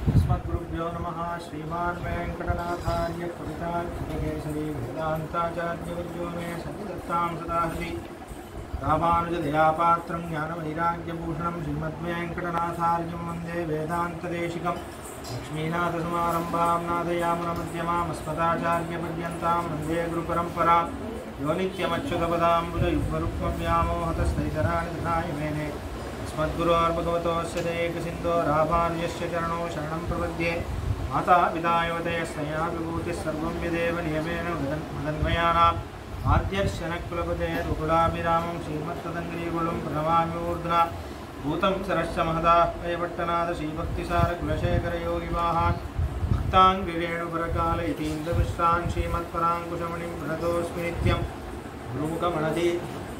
अस्मद्गुरुभ्यो नमः श्रीमान् वेङ्कटनाथार्य कवितार्किकेसरी वेदान्ताचार्यवर्यो मे सन्निधत्तां सदा हृदि रामानुजदयापात्रं ज्ञानवैराग्यभूषणं श्रीमद्वेङ्कटनाथार्यं वन्दे वेदान्तदेशिकं लक्ष्मीनाथसमारम्भां नादयामुनमध्यमामस्मदाचार्यपर्यन्तां वन्दे गुरुपरम्परां यो नित्यमच्युतपदाम्बुजयुग्मरुक्मव्यामोहतस्थैतराणि तथाय मेने अस्मद्गुरोर्भगवतोऽस्य देकसिन्धो राभार्यस्य चरणौ शरणं प्रपद्ये माता पितायुवते स्नया विभूतिः सर्वं यदेव नियमेन मदन् मदन्मयानाम् आद्यर्शनकुलपते रुकुलाभिरामं श्रीमत्तदङ्ग्रीकुलं प्रणमाम्यूर्ध्ना भूतं सरश्च महदाह्वयपट्टनाद श्रीभक्तिसारकुलशेखरयोगिवाहान् भक्ताङ्गिरेणुपरकाल इतीन्द्रमिश्रान् श्रीमत्पराङ्कुशमणिं प्रणतोऽस्मि नित्यं गुरुमुखमणदि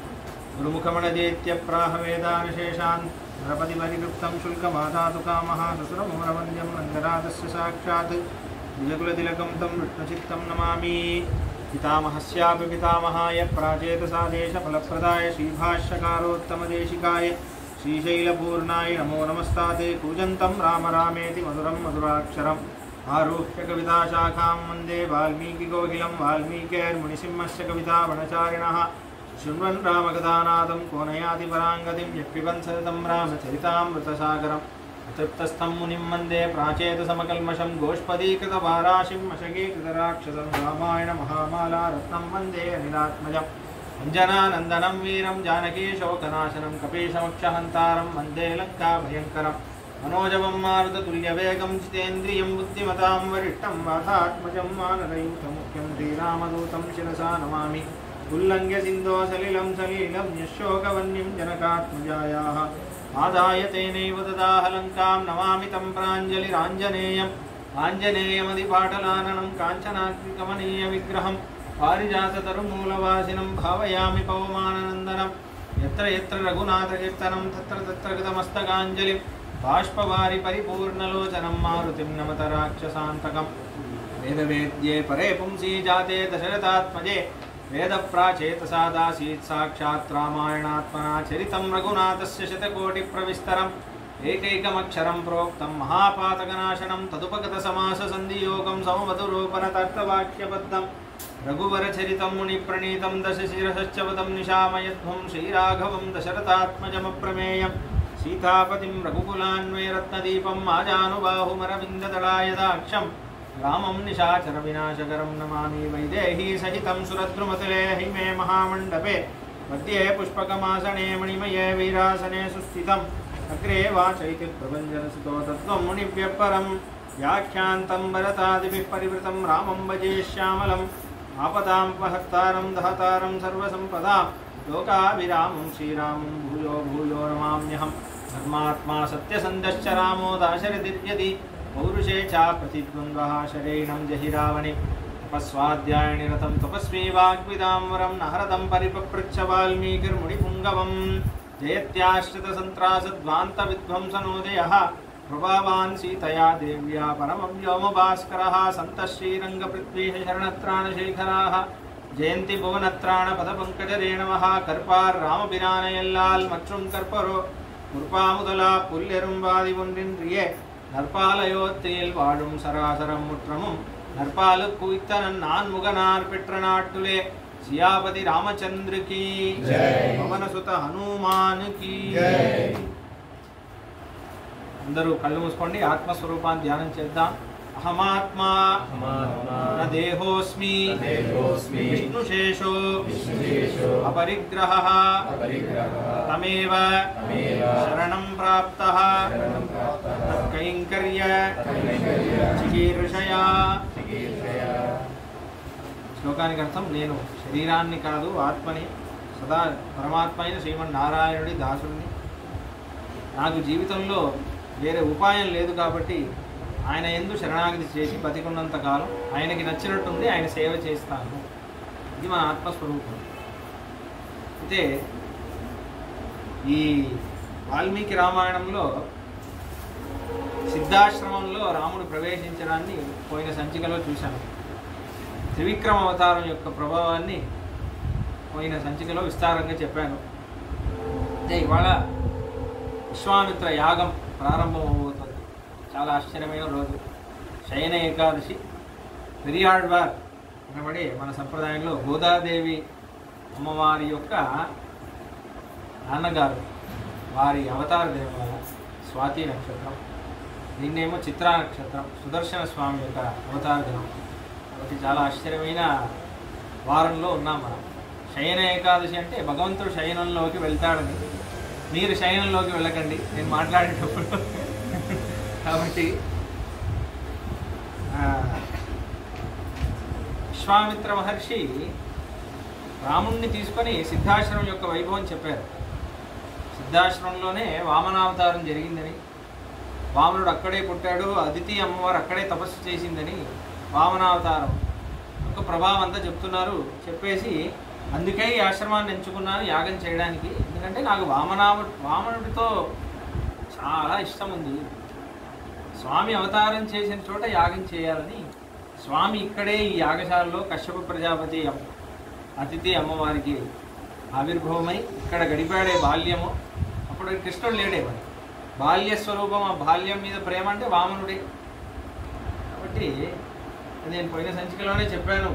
गुरुमुखमणदेत्यप्राह वेदानुशेषान् नरपतिपरिकृप्तं शुल्कमादातु कामः ससुरमुरवन्द्यं रङ्गराजस्य साक्षात् निजकुलतिलकं तं विष्णुचित्तं नमामि पितामहस्यापि पितामहाय प्राचेतसादेशफलप्रदाय श्रीभाष्यकारोत्तमदेशिकाय श्रीशैलपूर्णाय नमो नमस्ताते कूजन्तं राम रामेति मधुरं मधुराक्षरम् आरुह्य कविताशाखां वन्दे वाल्मीकिकोकिलं वाल्मीकेर्मुनिसिंहस्य कवितावनचारिणः शृण्वन् रामकथानादं कोनयाति पराङ्गतिं यक्पिबन् सततं रामचरितामृतसागरम् तृप्तस्थं मुनिं वन्दे प्राचेतसमकल्मषं गोष्पदीकृतवाराशिं मशकीकृतराक्षसं रामायणमहामाला रत्नं वन्दे अनिलात्मजम् अञ्जनानन्दनं वीरं जानकीशोकनाशनं कपीशमक्षहन्तारं वन्दे लङ्काभयङ्करं मनोजवं मारुततुल्यवेगं जितेन्द्रियं बुद्धिमतां वरिष्ठं वातात्मजं मानरयूथमुख्यं श्रीरामदूतं शिरसा नमामि उल्लङ्घ्य सिन्धो सलिलं सलीलं यशोकवन्यं जनकात्मजायाः आदाय तेनैव ददाह लङ्कां नमामि तं प्राञ्जलिराञ्जनेयम् आञ्जनेयमधिपाटलाननं काञ्चनाग्निकमनीयविग्रहं पारिजाततरुमूलवासिनं भावयामि पवमाननन्दनं यत्र यत्र रघुनाथकीर्तनं तत्र तत्र कृतमस्तकाञ्जलिं बाष्पवारि परिपूर्णलोचनं मारुतिं नमत राक्षसान्तकं वेदवेद्ये परे पुंसि जाते दशरथात्मजे वेदप्राचेतसादासीत् साक्षात् रामायणात्मना चरितं रघुनाथस्य शतकोटिप्रविस्तरम् एकैकमक्षरं प्रोक्तं महापातकनाशनं तदुपगतसमाससन्धियोगं सममधुरोपरतर्थवाक्यबद्धं रघुवरचरितं मुनिप्रणीतं दशशिरसश्च वदं निशामयध्वं श्रीराघवं दशरथात्मजमप्रमेयं सीतापतिं रघुकुलान्वयरत्नदीपं माजानुबाहुमरविन्ददलायदाक्षम् रामं निशाचरविनाशकरं नमामि वैदेही सहितं सुरद्रुमतले हिमे महामण्डपे मध्ये पुष्पकमासने मणिमये वीरासने सुस्थितम् अग्रे वाचैति प्रभञ्जनसुतो तत्त्वं मुनिभ्यः परं व्याख्यान्तं भरतादिभिः परिवृतं रामं भजे श्यामलम् आपदां दहतारं सर्वसम्पदां लोकाभिरामं श्रीरामं भूयो भूयो नमाम्यहं धर्मात्मा सत्यसन्धश्च रामो दाशरथिर्यदि पौरुषे च प्रतिद्वन्द्वः शरेणं जहि रावणि तपस्वाध्यायनिरतं तपस्वी वाग्विदाम्बरं नहरदं परिपपृच्छ वाल्मीकिर्मुनिपुङ्गवं जयत्याश्रितसन्त्रासध्वान्तविध्वंसनोदयः प्रभावान् सीतया देव्या परमं व्योमभास्करः सन्तः श्रीरङ्गपृथ्वीः शरणत्राणशेखराः ஜெயந்தி புவனத்ராண பதபங்கஜரேணவः கற்பார் ராமபிரானையல்லால் மற்றும் கற்பரோ முற்பாமுதலா புல்லெரும்பாதி ஒன்றின்றியே நற்பாலயோத்தியில் வாழும் சராசரம் முற்றமும் நற்பாலு குய்த்தனன் நான் முகனார் பெற்ற நாட்டுலே సియాపతి రామచంద్రకి పవనసుత హనుమానుకి అందరూ కళ్ళు మూసుకోండి ఆత్మస్వరూపాన్ని ధ్యానం చేద్దాం అహమాత్మా న దేహోస్మి విష్ణుశేషో అపరిగ్రహ తమేవ శరణం ప్రాప్త కైంకర్య చికీర్షయా శ్లోకానికి అర్థం నేను శరీరాన్ని కాదు ఆత్మని సదా పరమాత్మ అయిన శ్రీమన్నారాయణుడి దాసుడిని నాకు జీవితంలో వేరే ఉపాయం లేదు కాబట్టి ఆయన ఎందు శరణాగతి చేసి బతికున్నంత కాలం ఆయనకి నచ్చినట్టుంది ఆయన సేవ చేస్తాను ఇది మన ఆత్మస్వరూపం అయితే ఈ వాల్మీకి రామాయణంలో సిద్ధాశ్రమంలో రాముడు ప్రవేశించడాన్ని పోయిన సంచికలో చూశాను త్రివిక్రమ అవతారం యొక్క ప్రభావాన్ని పోయిన సంచికలో విస్తారంగా చెప్పాను అయితే ఇవాళ విశ్వామిత్ర యాగం ప్రారంభం అవబోతుంది చాలా ఆశ్చర్యమైన రోజు శయన ఏకాదశి పెరియాళ్వార్ అనబడే మన సంప్రదాయంలో గోదాదేవి అమ్మవారి యొక్క నాన్నగారు వారి అవతార దేవాల స్వాతి నక్షత్రం దీన్నేమో చిత్రా నక్షత్రం సుదర్శన స్వామి యొక్క అవతార దినం కాబట్టి చాలా ఆశ్చర్యమైన వారంలో ఉన్నాం మనం శయన ఏకాదశి అంటే భగవంతుడు శయనంలోకి వెళ్తాడని మీరు శయనంలోకి వెళ్ళకండి నేను మాట్లాడేటప్పుడు కాబట్టి ఆ, విశ్వామిత్ర మహర్షి రాముణ్ణి తీసుకొని సిద్ధాశ్రమం యొక్క వైభవం చెప్పారు సిద్ధాశ్రమంలోనే వామనావతారం జరిగిందని వామనుడు అక్కడే పుట్టాడు అదితి అమ్మవారు అక్కడే తపస్సు చేసిందని వామనావతారం యొక్క ప్రభావం అంతా చెప్తున్నారు చెప్పేసి అందుకే ఈ ఆశ్రమాన్ని ఎంచుకున్నాను యాగం చేయడానికి ఎందుకంటే నాకు వామనావ వామనుడితో చాలా ఇష్టం ఉంది స్వామి అవతారం చేసిన చోట యాగం చేయాలని స్వామి ఇక్కడే ఈ యాగశాలలో కశ్యప ప్రజాపతి అమ్మ- అతిథి అమ్మవారికి ఆవిర్భవమై ఇక్కడ గడిపాడే బాల్యము అప్పుడు కృష్ణుడు లేడే మరి బాల్య స్వరూపం ఆ బాల్యం మీద ప్రేమ అంటే వామనుడే కాబట్టి నేను పోయిన సంచికలోనే చెప్పాను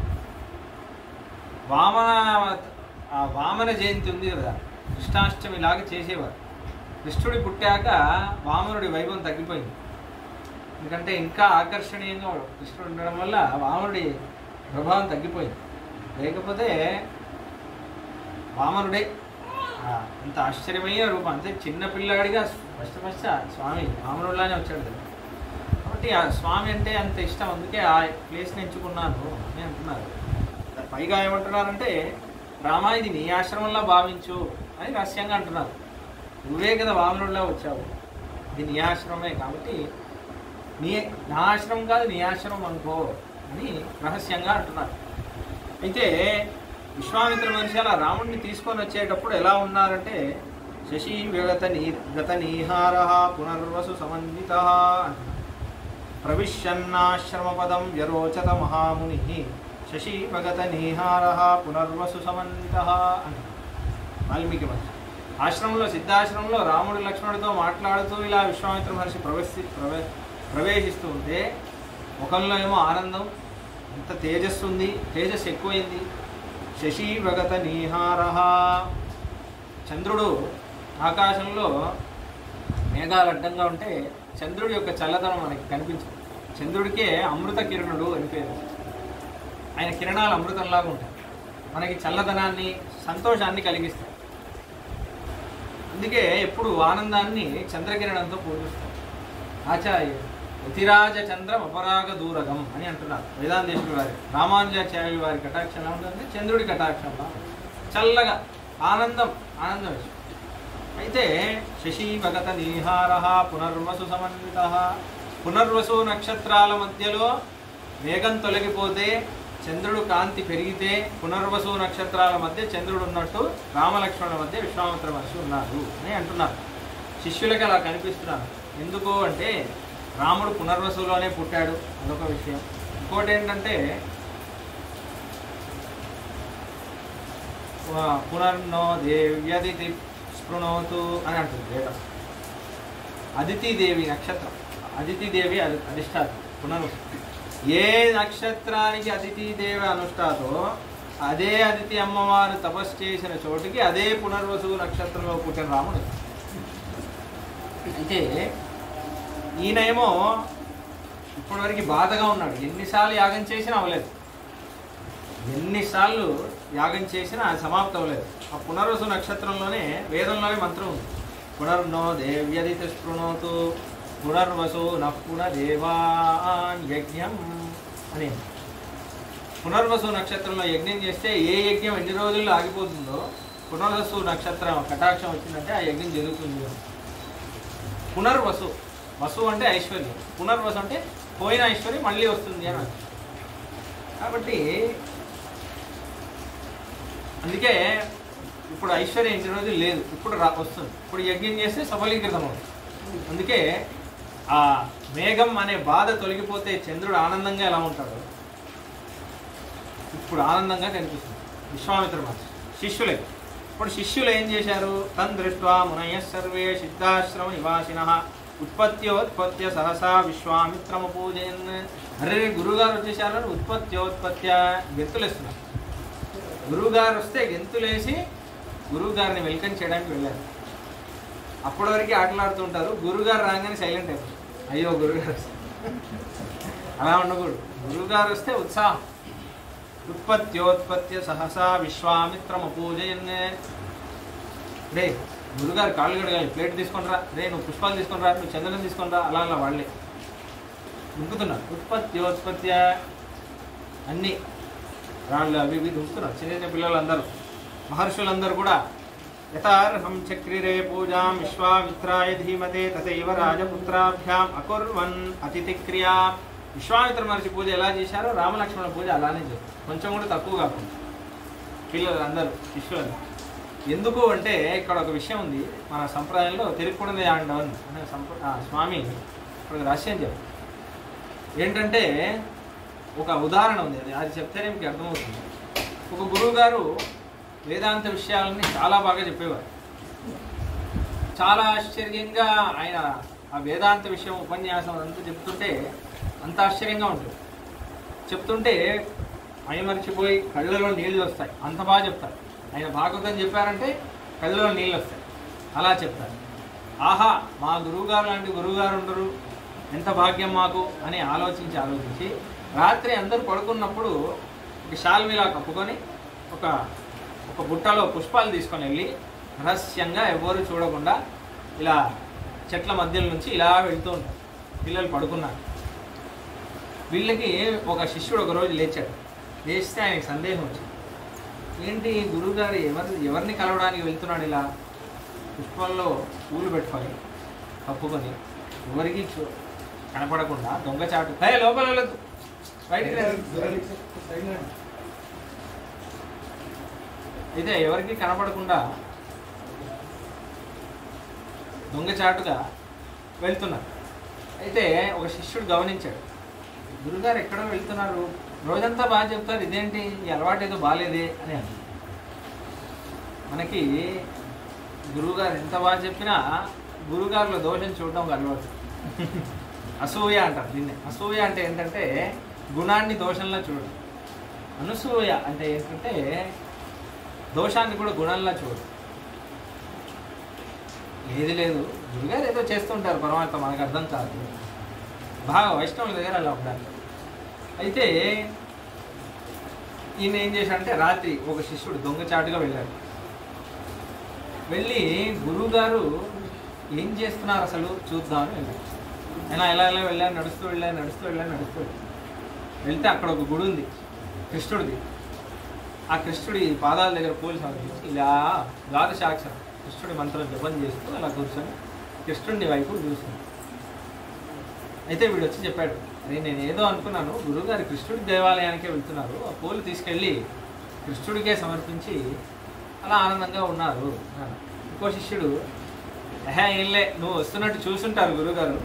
వామన ఆ వామన జయంతి ఉంది కదా కృష్ణాష్టమి లాగా చేసేవారు కృష్ణుడి పుట్టాక వామనుడి వైభవం తగ్గిపోయింది ఎందుకంటే ఇంకా ఆకర్షణీయంగా కృష్ణుడు ఉండడం వల్ల వామనుడి ప్రభావం తగ్గిపోయింది లేకపోతే వామనుడే ఆ, అంత ఆశ్చర్యమైన రూపం అంతే చిన్న పిల్లాడిగా ఫస్ట్ ఫస్ట్ స్వామి వామనుడిలానే వచ్చాడు కదా కాబట్టి ఆ స్వామి అంటే అంత ఇష్టం అందుకే ఆ ప్లేస్ని ఎంచుకున్నాను అని అంటున్నారు పైగా ఏమంటున్నారంటే రామా ఇది నీ ఆశ్రమంలో భావించు అని రహస్యంగా అంటున్నారు నువ్వే కదా వామనుడిలా వచ్చావు ఇది నీ ఆశ్రమే కాబట్టి నీ నా ఆశ్రమం కాదు నీ ఆశ్రమం అనుకో అని రహస్యంగా అంటున్నారు అయితే విశ్వామిత్ర మహర్షి అలా రాముడిని తీసుకొని వచ్చేటప్పుడు ఎలా ఉన్నారంటే శశి విగత నీ గత నీహార పునర్వసు సమన్విత ప్రవిశ్యన్నాశ్రమపదం వ్యరోచత మహాముని శశి భగత నీహార పునర్వసు సమన్విత అంటారు వాల్మీకి మహర్షి ఆశ్రమంలో సిద్ధాశ్రమంలో రాముడు లక్ష్మణుడితో మాట్లాడుతూ ఇలా విశ్వామిత్ర మహర్షి ప్రవేశి ప్రవే ప్రవేశిస్తూ ఉంటే ముఖంలో ఏమో ఆనందం ఎంత తేజస్సు ఉంది తేజస్సు ఎక్కువైంది శశి భగత నీహార చంద్రుడు ఆకాశంలో మేఘాలు అడ్డంగా ఉంటే చంద్రుడి యొక్క చల్లదనం మనకి కనిపించదు చంద్రుడికే అమృత కిరణుడు అని పేరు ఆయన కిరణాలు అమృతంలాగా ఉంటాయి మనకి చల్లదనాన్ని సంతోషాన్ని కలిగిస్తాయి అందుకే ఎప్పుడు ఆనందాన్ని చంద్రకిరణంతో పోలుస్తాం ఆచార్య యతిరాజ చంద్రం అపరాగ దూరగం అని అంటున్నారు వేదాంతేశ్వరి వారి రామానుజాచార్యుల వారి కటాక్షం ఎలా ఉంటుంది చంద్రుడి కటాక్షంలా చల్లగా ఆనందం ఆనందం విషయం అయితే శశి భగత నీహార పునర్వసు సమన్విత పునర్వసు నక్షత్రాల మధ్యలో మేఘం తొలగిపోతే చంద్రుడు కాంతి పెరిగితే పునర్వసు నక్షత్రాల మధ్య చంద్రుడు ఉన్నట్టు రామలక్ష్మణుల మధ్య విశ్వామిత్ర మహర్షి ఉన్నారు అని అంటున్నారు శిష్యులకి అలా కనిపిస్తున్నారు ఎందుకు అంటే రాముడు పునర్వసులోనే పుట్టాడు అదొక విషయం ఇంకోటి ఏంటంటే వా- పునర్నో దేవ్యదితి స్పృణోతు అని అంటుంది వేదం అదితి దేవి నక్షత్రం అదితి దేవి అధి- అధిష్టాత్రి పునర్వసు ఏ నక్షత్రానికి అదితి దేవి అనుష్ఠాతో అదే అదితి అమ్మవారు తపస్సు చేసిన చోటుకి అదే పునర్వసు నక్షత్రంలో పుట్టిన రాముడు అయితే ఈయనేమో ఇప్పటివరకు బాధగా ఉన్నాడు ఎన్నిసార్లు యాగం చేసినా అవ్వలేదు ఎన్నిసార్లు యాగం చేసినా అది సమాప్తం అవ్వలేదు ఆ పునర్వసు నక్షత్రంలోనే వేదంలోనే మంత్రం ఉంది పునర్నో దేవ్యదిత స్పృణోతు పునర్వసు నప్పున దేవాన్ యజ్ఞం అని పునర్వసు నక్షత్రంలో యజ్ఞం చేస్తే ఏ యజ్ఞం ఎన్ని రోజుల్లో ఆగిపోతుందో పునర్వసు నక్షత్రం కటాక్షం వచ్చిందంటే ఆ యజ్ఞం జరుగుతుంది అని. పునర్వసు వసు అంటే ఐశ్వర్యం పునర్వసు అంటే పోయిన ఐశ్వర్యం మళ్ళీ వస్తుంది అని అర్థం. కాబట్టి అందుకే ఇప్పుడు ఐశ్వర్యం ఇన్ని రోజులు లేదు ఇప్పుడు రా వస్తుంది ఇప్పుడు యజ్ఞం చేస్తే సఫలీకృతం అవుతుంది అందుకే ఆ మేఘం అనే బాధ తొలగిపోతే చంద్రుడు ఆనందంగా ఎలా ఉంటాడు ఇప్పుడు ఆనందంగా కనిపిస్తుంది విశ్వామిత్ర మహర్షి శిష్యులే ఇప్పుడు శిష్యులు ఏం చేశారు తన్ దృష్ట్వా మునయ సర్వే సిద్ధాశ్రమ నివాసిన ఉత్పత్త్యోత్పత్య సహసా విశ్వామిత్రము పూజయన్ అరే గురువుగారు వచ్చేసారని ఉత్పత్త్యోత్పత్య గెంతులేస్తున్నారు గురువుగారు వస్తే గెంతులేసి గురువుగారిని వెల్కమ్ చేయడానికి వెళ్ళారు అప్పటి వరకు ఆటలాడుతుంటారు గురువుగారు రాగానే సైలెంట్ అయిపోతారు అయ్యో గురువుగారు వస్తారు. అలా ఉండకూడదు గురువుగారు వస్తే ఉత్సాహం ఉత్పత్త్యోత్పత్య సహసా విశ్వామిత్రము పూజయన్ రే గురుగారు కాళ్ళు కడగాలి ప్లేట్ తీసుకొని రా రే నువ్వు పుష్పాలు తీసుకొని రా నువ్వు చందనం తీసుకొని రా అలా అలా వాళ్ళే దుంకుతున్నారు ఉత్పత్త్యోత్పత్య అన్నీ రాళ్ళు అవి ఇవి దుంకుతున్నారు చిన్న చిన్న పిల్లలందరూ మహర్షులందరూ కూడా యథార్హం చక్రిరే పూజాం విశ్వామిత్రాయ ధీమతే తథైవ రాజపుత్రాభ్యాం అకుర్వన్ అతిథి క్రియా విశ్వామిత్ర మహర్షి పూజ ఎలా చేశారో రామలక్ష్మణ పూజ అలానే చేశారు కొంచెం కూడా తక్కువ కాకుండా పిల్లలు అందరూ శిష్యులు ఎందుకు అంటే ఇక్కడ ఒక విషయం ఉంది మన సంప్రదాయంలో తిరుక్కుడదే ఆండవన్ అనే సంప్ర ఆ స్వామి ఇక్కడ ఒక రహస్యం చెప్పారు ఏంటంటే ఒక ఉదాహరణ ఉంది అది అది చెప్తేనే మీకు అర్థమవుతుంది ఒక గురువు గారు వేదాంత విషయాలని చాలా బాగా చెప్పేవారు చాలా ఆశ్చర్యంగా ఆయన ఆ వేదాంత విషయం ఉపన్యాసం అంతా చెప్తుంటే అంత ఆశ్చర్యంగా ఉంటుంది చెప్తుంటే మైమరిచిపోయి కళ్ళలో నీళ్ళు వస్తాయి అంత బాగా చెప్తారు ఆయన భాగవతం చెప్పారంటే కళ్ళలో నీళ్ళు వస్తాయి అలా చెప్తారు ఆహా మా గురువుగారు లాంటి గురువుగారు ఉండరు ఎంత భాగ్యం మాకు అని ఆలోచించి ఆలోచించి రాత్రి అందరూ పడుకున్నప్పుడు ఒక షాల్మిలా కప్పుకొని ఒక ఒక బుట్టలో పుష్పాలు తీసుకొని వెళ్ళి రహస్యంగా ఎవరు చూడకుండా ఇలా చెట్ల మధ్యలో నుంచి ఇలా వెళ్తూ ఉంటారు పిల్లలు పడుకున్నారు వీళ్ళకి ఒక శిష్యుడు ఒక రోజు లేచాడు లేస్తే ఆయనకి సందేహం వచ్చింది ఏంటి గురువుగారు ఎవరు ఎవరిని కలవడానికి వెళ్తున్నాడు ఇలా పుష్పంలో పూలు పెట్టుకొని కప్పుకొని ఎవరికి చూ- కనపడకుండా దొంగచాటు హే లోపల వెళ్ళొద్దు బయటికి రండి. అయితే ఎవరికి కనపడకుండా దొంగచాటుగా వెళ్తున్నారు అయితే ఒక శిష్యుడు గమనించాడు గురుగారు ఎక్కడో వెళ్తున్నారు రోజంతా బాగా చెప్తారు ఇదేంటి ఈ అలవాటు ఏదో బాగాలేదే అని అన్నాడు మనకి గురువుగారు ఎంత బాగా చెప్పినా గురుగారుల దోషం చూడడం ఒక అలవాటు అసూయ అంటారు దీన్ని అసూయ అంటే ఏంటంటే గుణాన్ని దోషంలో చూడడం అనసూయ అంటే ఏంటంటే దోషాన్ని కూడా గుణంలా చూడడం ఏది లేదు గురుగారు ఏదో చేస్తుంటారు పరమాత్మ మనకు అర్థం కాదు బాగా వైష్ణవుల దగ్గర అలా ఉండాలి అయితే ఈయన ఏం చేశాడంటే రాత్రి ఒక శిష్యుడు దొంగచాటుగా వెళ్ళాడు వెళ్ళి గురువు గారు ఏం చేస్తున్నారు అసలు చూద్దామని వెళ్ళాడు ఆయన ఎలా ఎలా వెళ్ళాను నడుస్తూ వెళ్ళాను నడుస్తూ వెళ్ళాను నడుస్తూ వెళ్ళాను వెళ్తే అక్కడ ఒక గుడి ఉంది కృష్ణుడిది ఆ కృష్ణుడి పాదాల దగ్గర పూలు సమర్పించి ఇలా ద్వాదశాక్షరం కృష్ణుడి మంత్రం జపం చేస్తూ అలా కూర్చొని కృష్ణుడిని వైపు చూస్తుంది అయితే వీడు వచ్చి చెప్పాడు అరే నేను ఏదో అనుకున్నాను గురువుగారు కృష్ణుడి దేవాలయానికే వెళ్తున్నారు ఆ పూలు తీసుకెళ్ళి కృష్ణుడికే సమర్పించి అలా ఆనందంగా ఉన్నారు అన్నాడు. ఇంకో శిష్యుడు "ఎహే, ఏంలే నువ్వు వస్తున్నట్టు చూసుంటారు గురువుగారు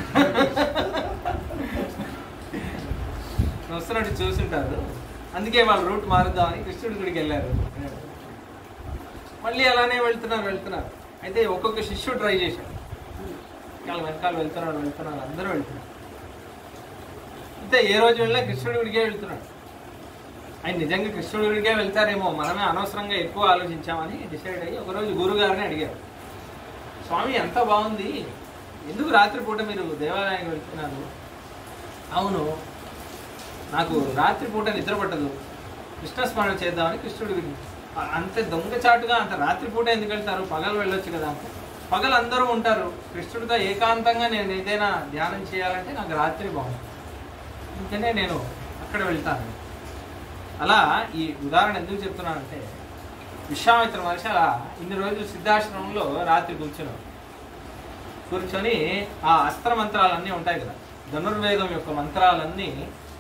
నువ్వు వస్తున్నట్టు చూసుంటారు అందుకే వాళ్ళు రూట్ మారుద్దామని కృష్ణుడి గుడికి వెళ్ళారు అన్నాడు. మళ్ళీ అలానే వెళ్తున్నారు వెళ్తున్నారు అయితే ఒక్కొక్క శిష్యుడు ట్రై చేశాడు వెనకాల వెనకాల వెళ్తున్నాడు వెళ్తున్నాడు అందరూ వెళ్తున్నారు అయితే ఏ రోజు వెళ్ళినా కృష్ణుడి గుడికే వెళ్తున్నాడు ఆయన నిజంగా కృష్ణుడి గుడికే వెళ్తారేమో మనమే అనవసరంగా ఎక్కువ ఆలోచించామని డిసైడ్ అయ్యి ఒకరోజు గురుగారిని అడిగారు స్వామి ఎంత బాగుంది ఎందుకు రాత్రిపూట మీరు దేవాలయానికి వెళ్తున్నారు అవును నాకు రాత్రిపూట నిద్ర పట్టదు కృష్ణస్మరణ చేద్దామని కృష్ణుడి గురించి అ- అంత దొంగచాటుగా అంత రాత్రిపూట ఎందుకు వెళ్తారు పగలు వెళ్ళొచ్చు కదా అంటే పగలు అందరూ ఉంటారు కృష్ణుడితో ఏకాంతంగా నేను ఏదైనా ధ్యానం చేయాలంటే నాకు రాత్రి బాగుంది అందుకనే నేను అక్కడ వెళ్తాను అలా ఈ ఉదాహరణ ఎందుకు చెప్తున్నానంటే విశ్వామిత్ర మహర్షి అలా ఇన్ని రోజులు సిద్ధాశ్రమంలో రాత్రి కూర్చున్నాం కూర్చొని ఆ అస్త్ర మంత్రాలన్నీ ఉంటాయి కదా ధనుర్వేదం యొక్క మంత్రాలన్నీ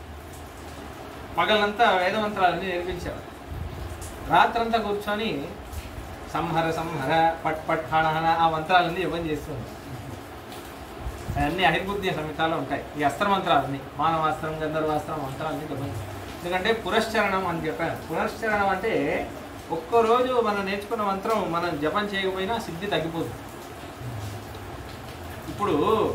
పగలంతా వేద మంత్రాలన్నీ నేర్పించారు రాత్రంతా కూర్చొని సంహర సంహర పట్ పట్ హణ హణ ఆ మంత్రాలన్నీ జపం చేస్తుంది అవన్నీ అహిర్బుద్ధి సమితాలు ఉంటాయి ఈ అస్త్ర మంత్రాలన్నీ మానవాస్త్రం గంధర్వాస్త్రం మంత్రాలన్నీ జపం చేస్తాం. ఎందుకంటే పురశ్చరణం అని చెప్పాను పురశ్చరణం అంటే ఒక్కరోజు మనం నేర్చుకున్న మంత్రం మనం జపం చేయకపోయినా సిద్ధి తగ్గిపోతుంది ఈ ఇప్పుడు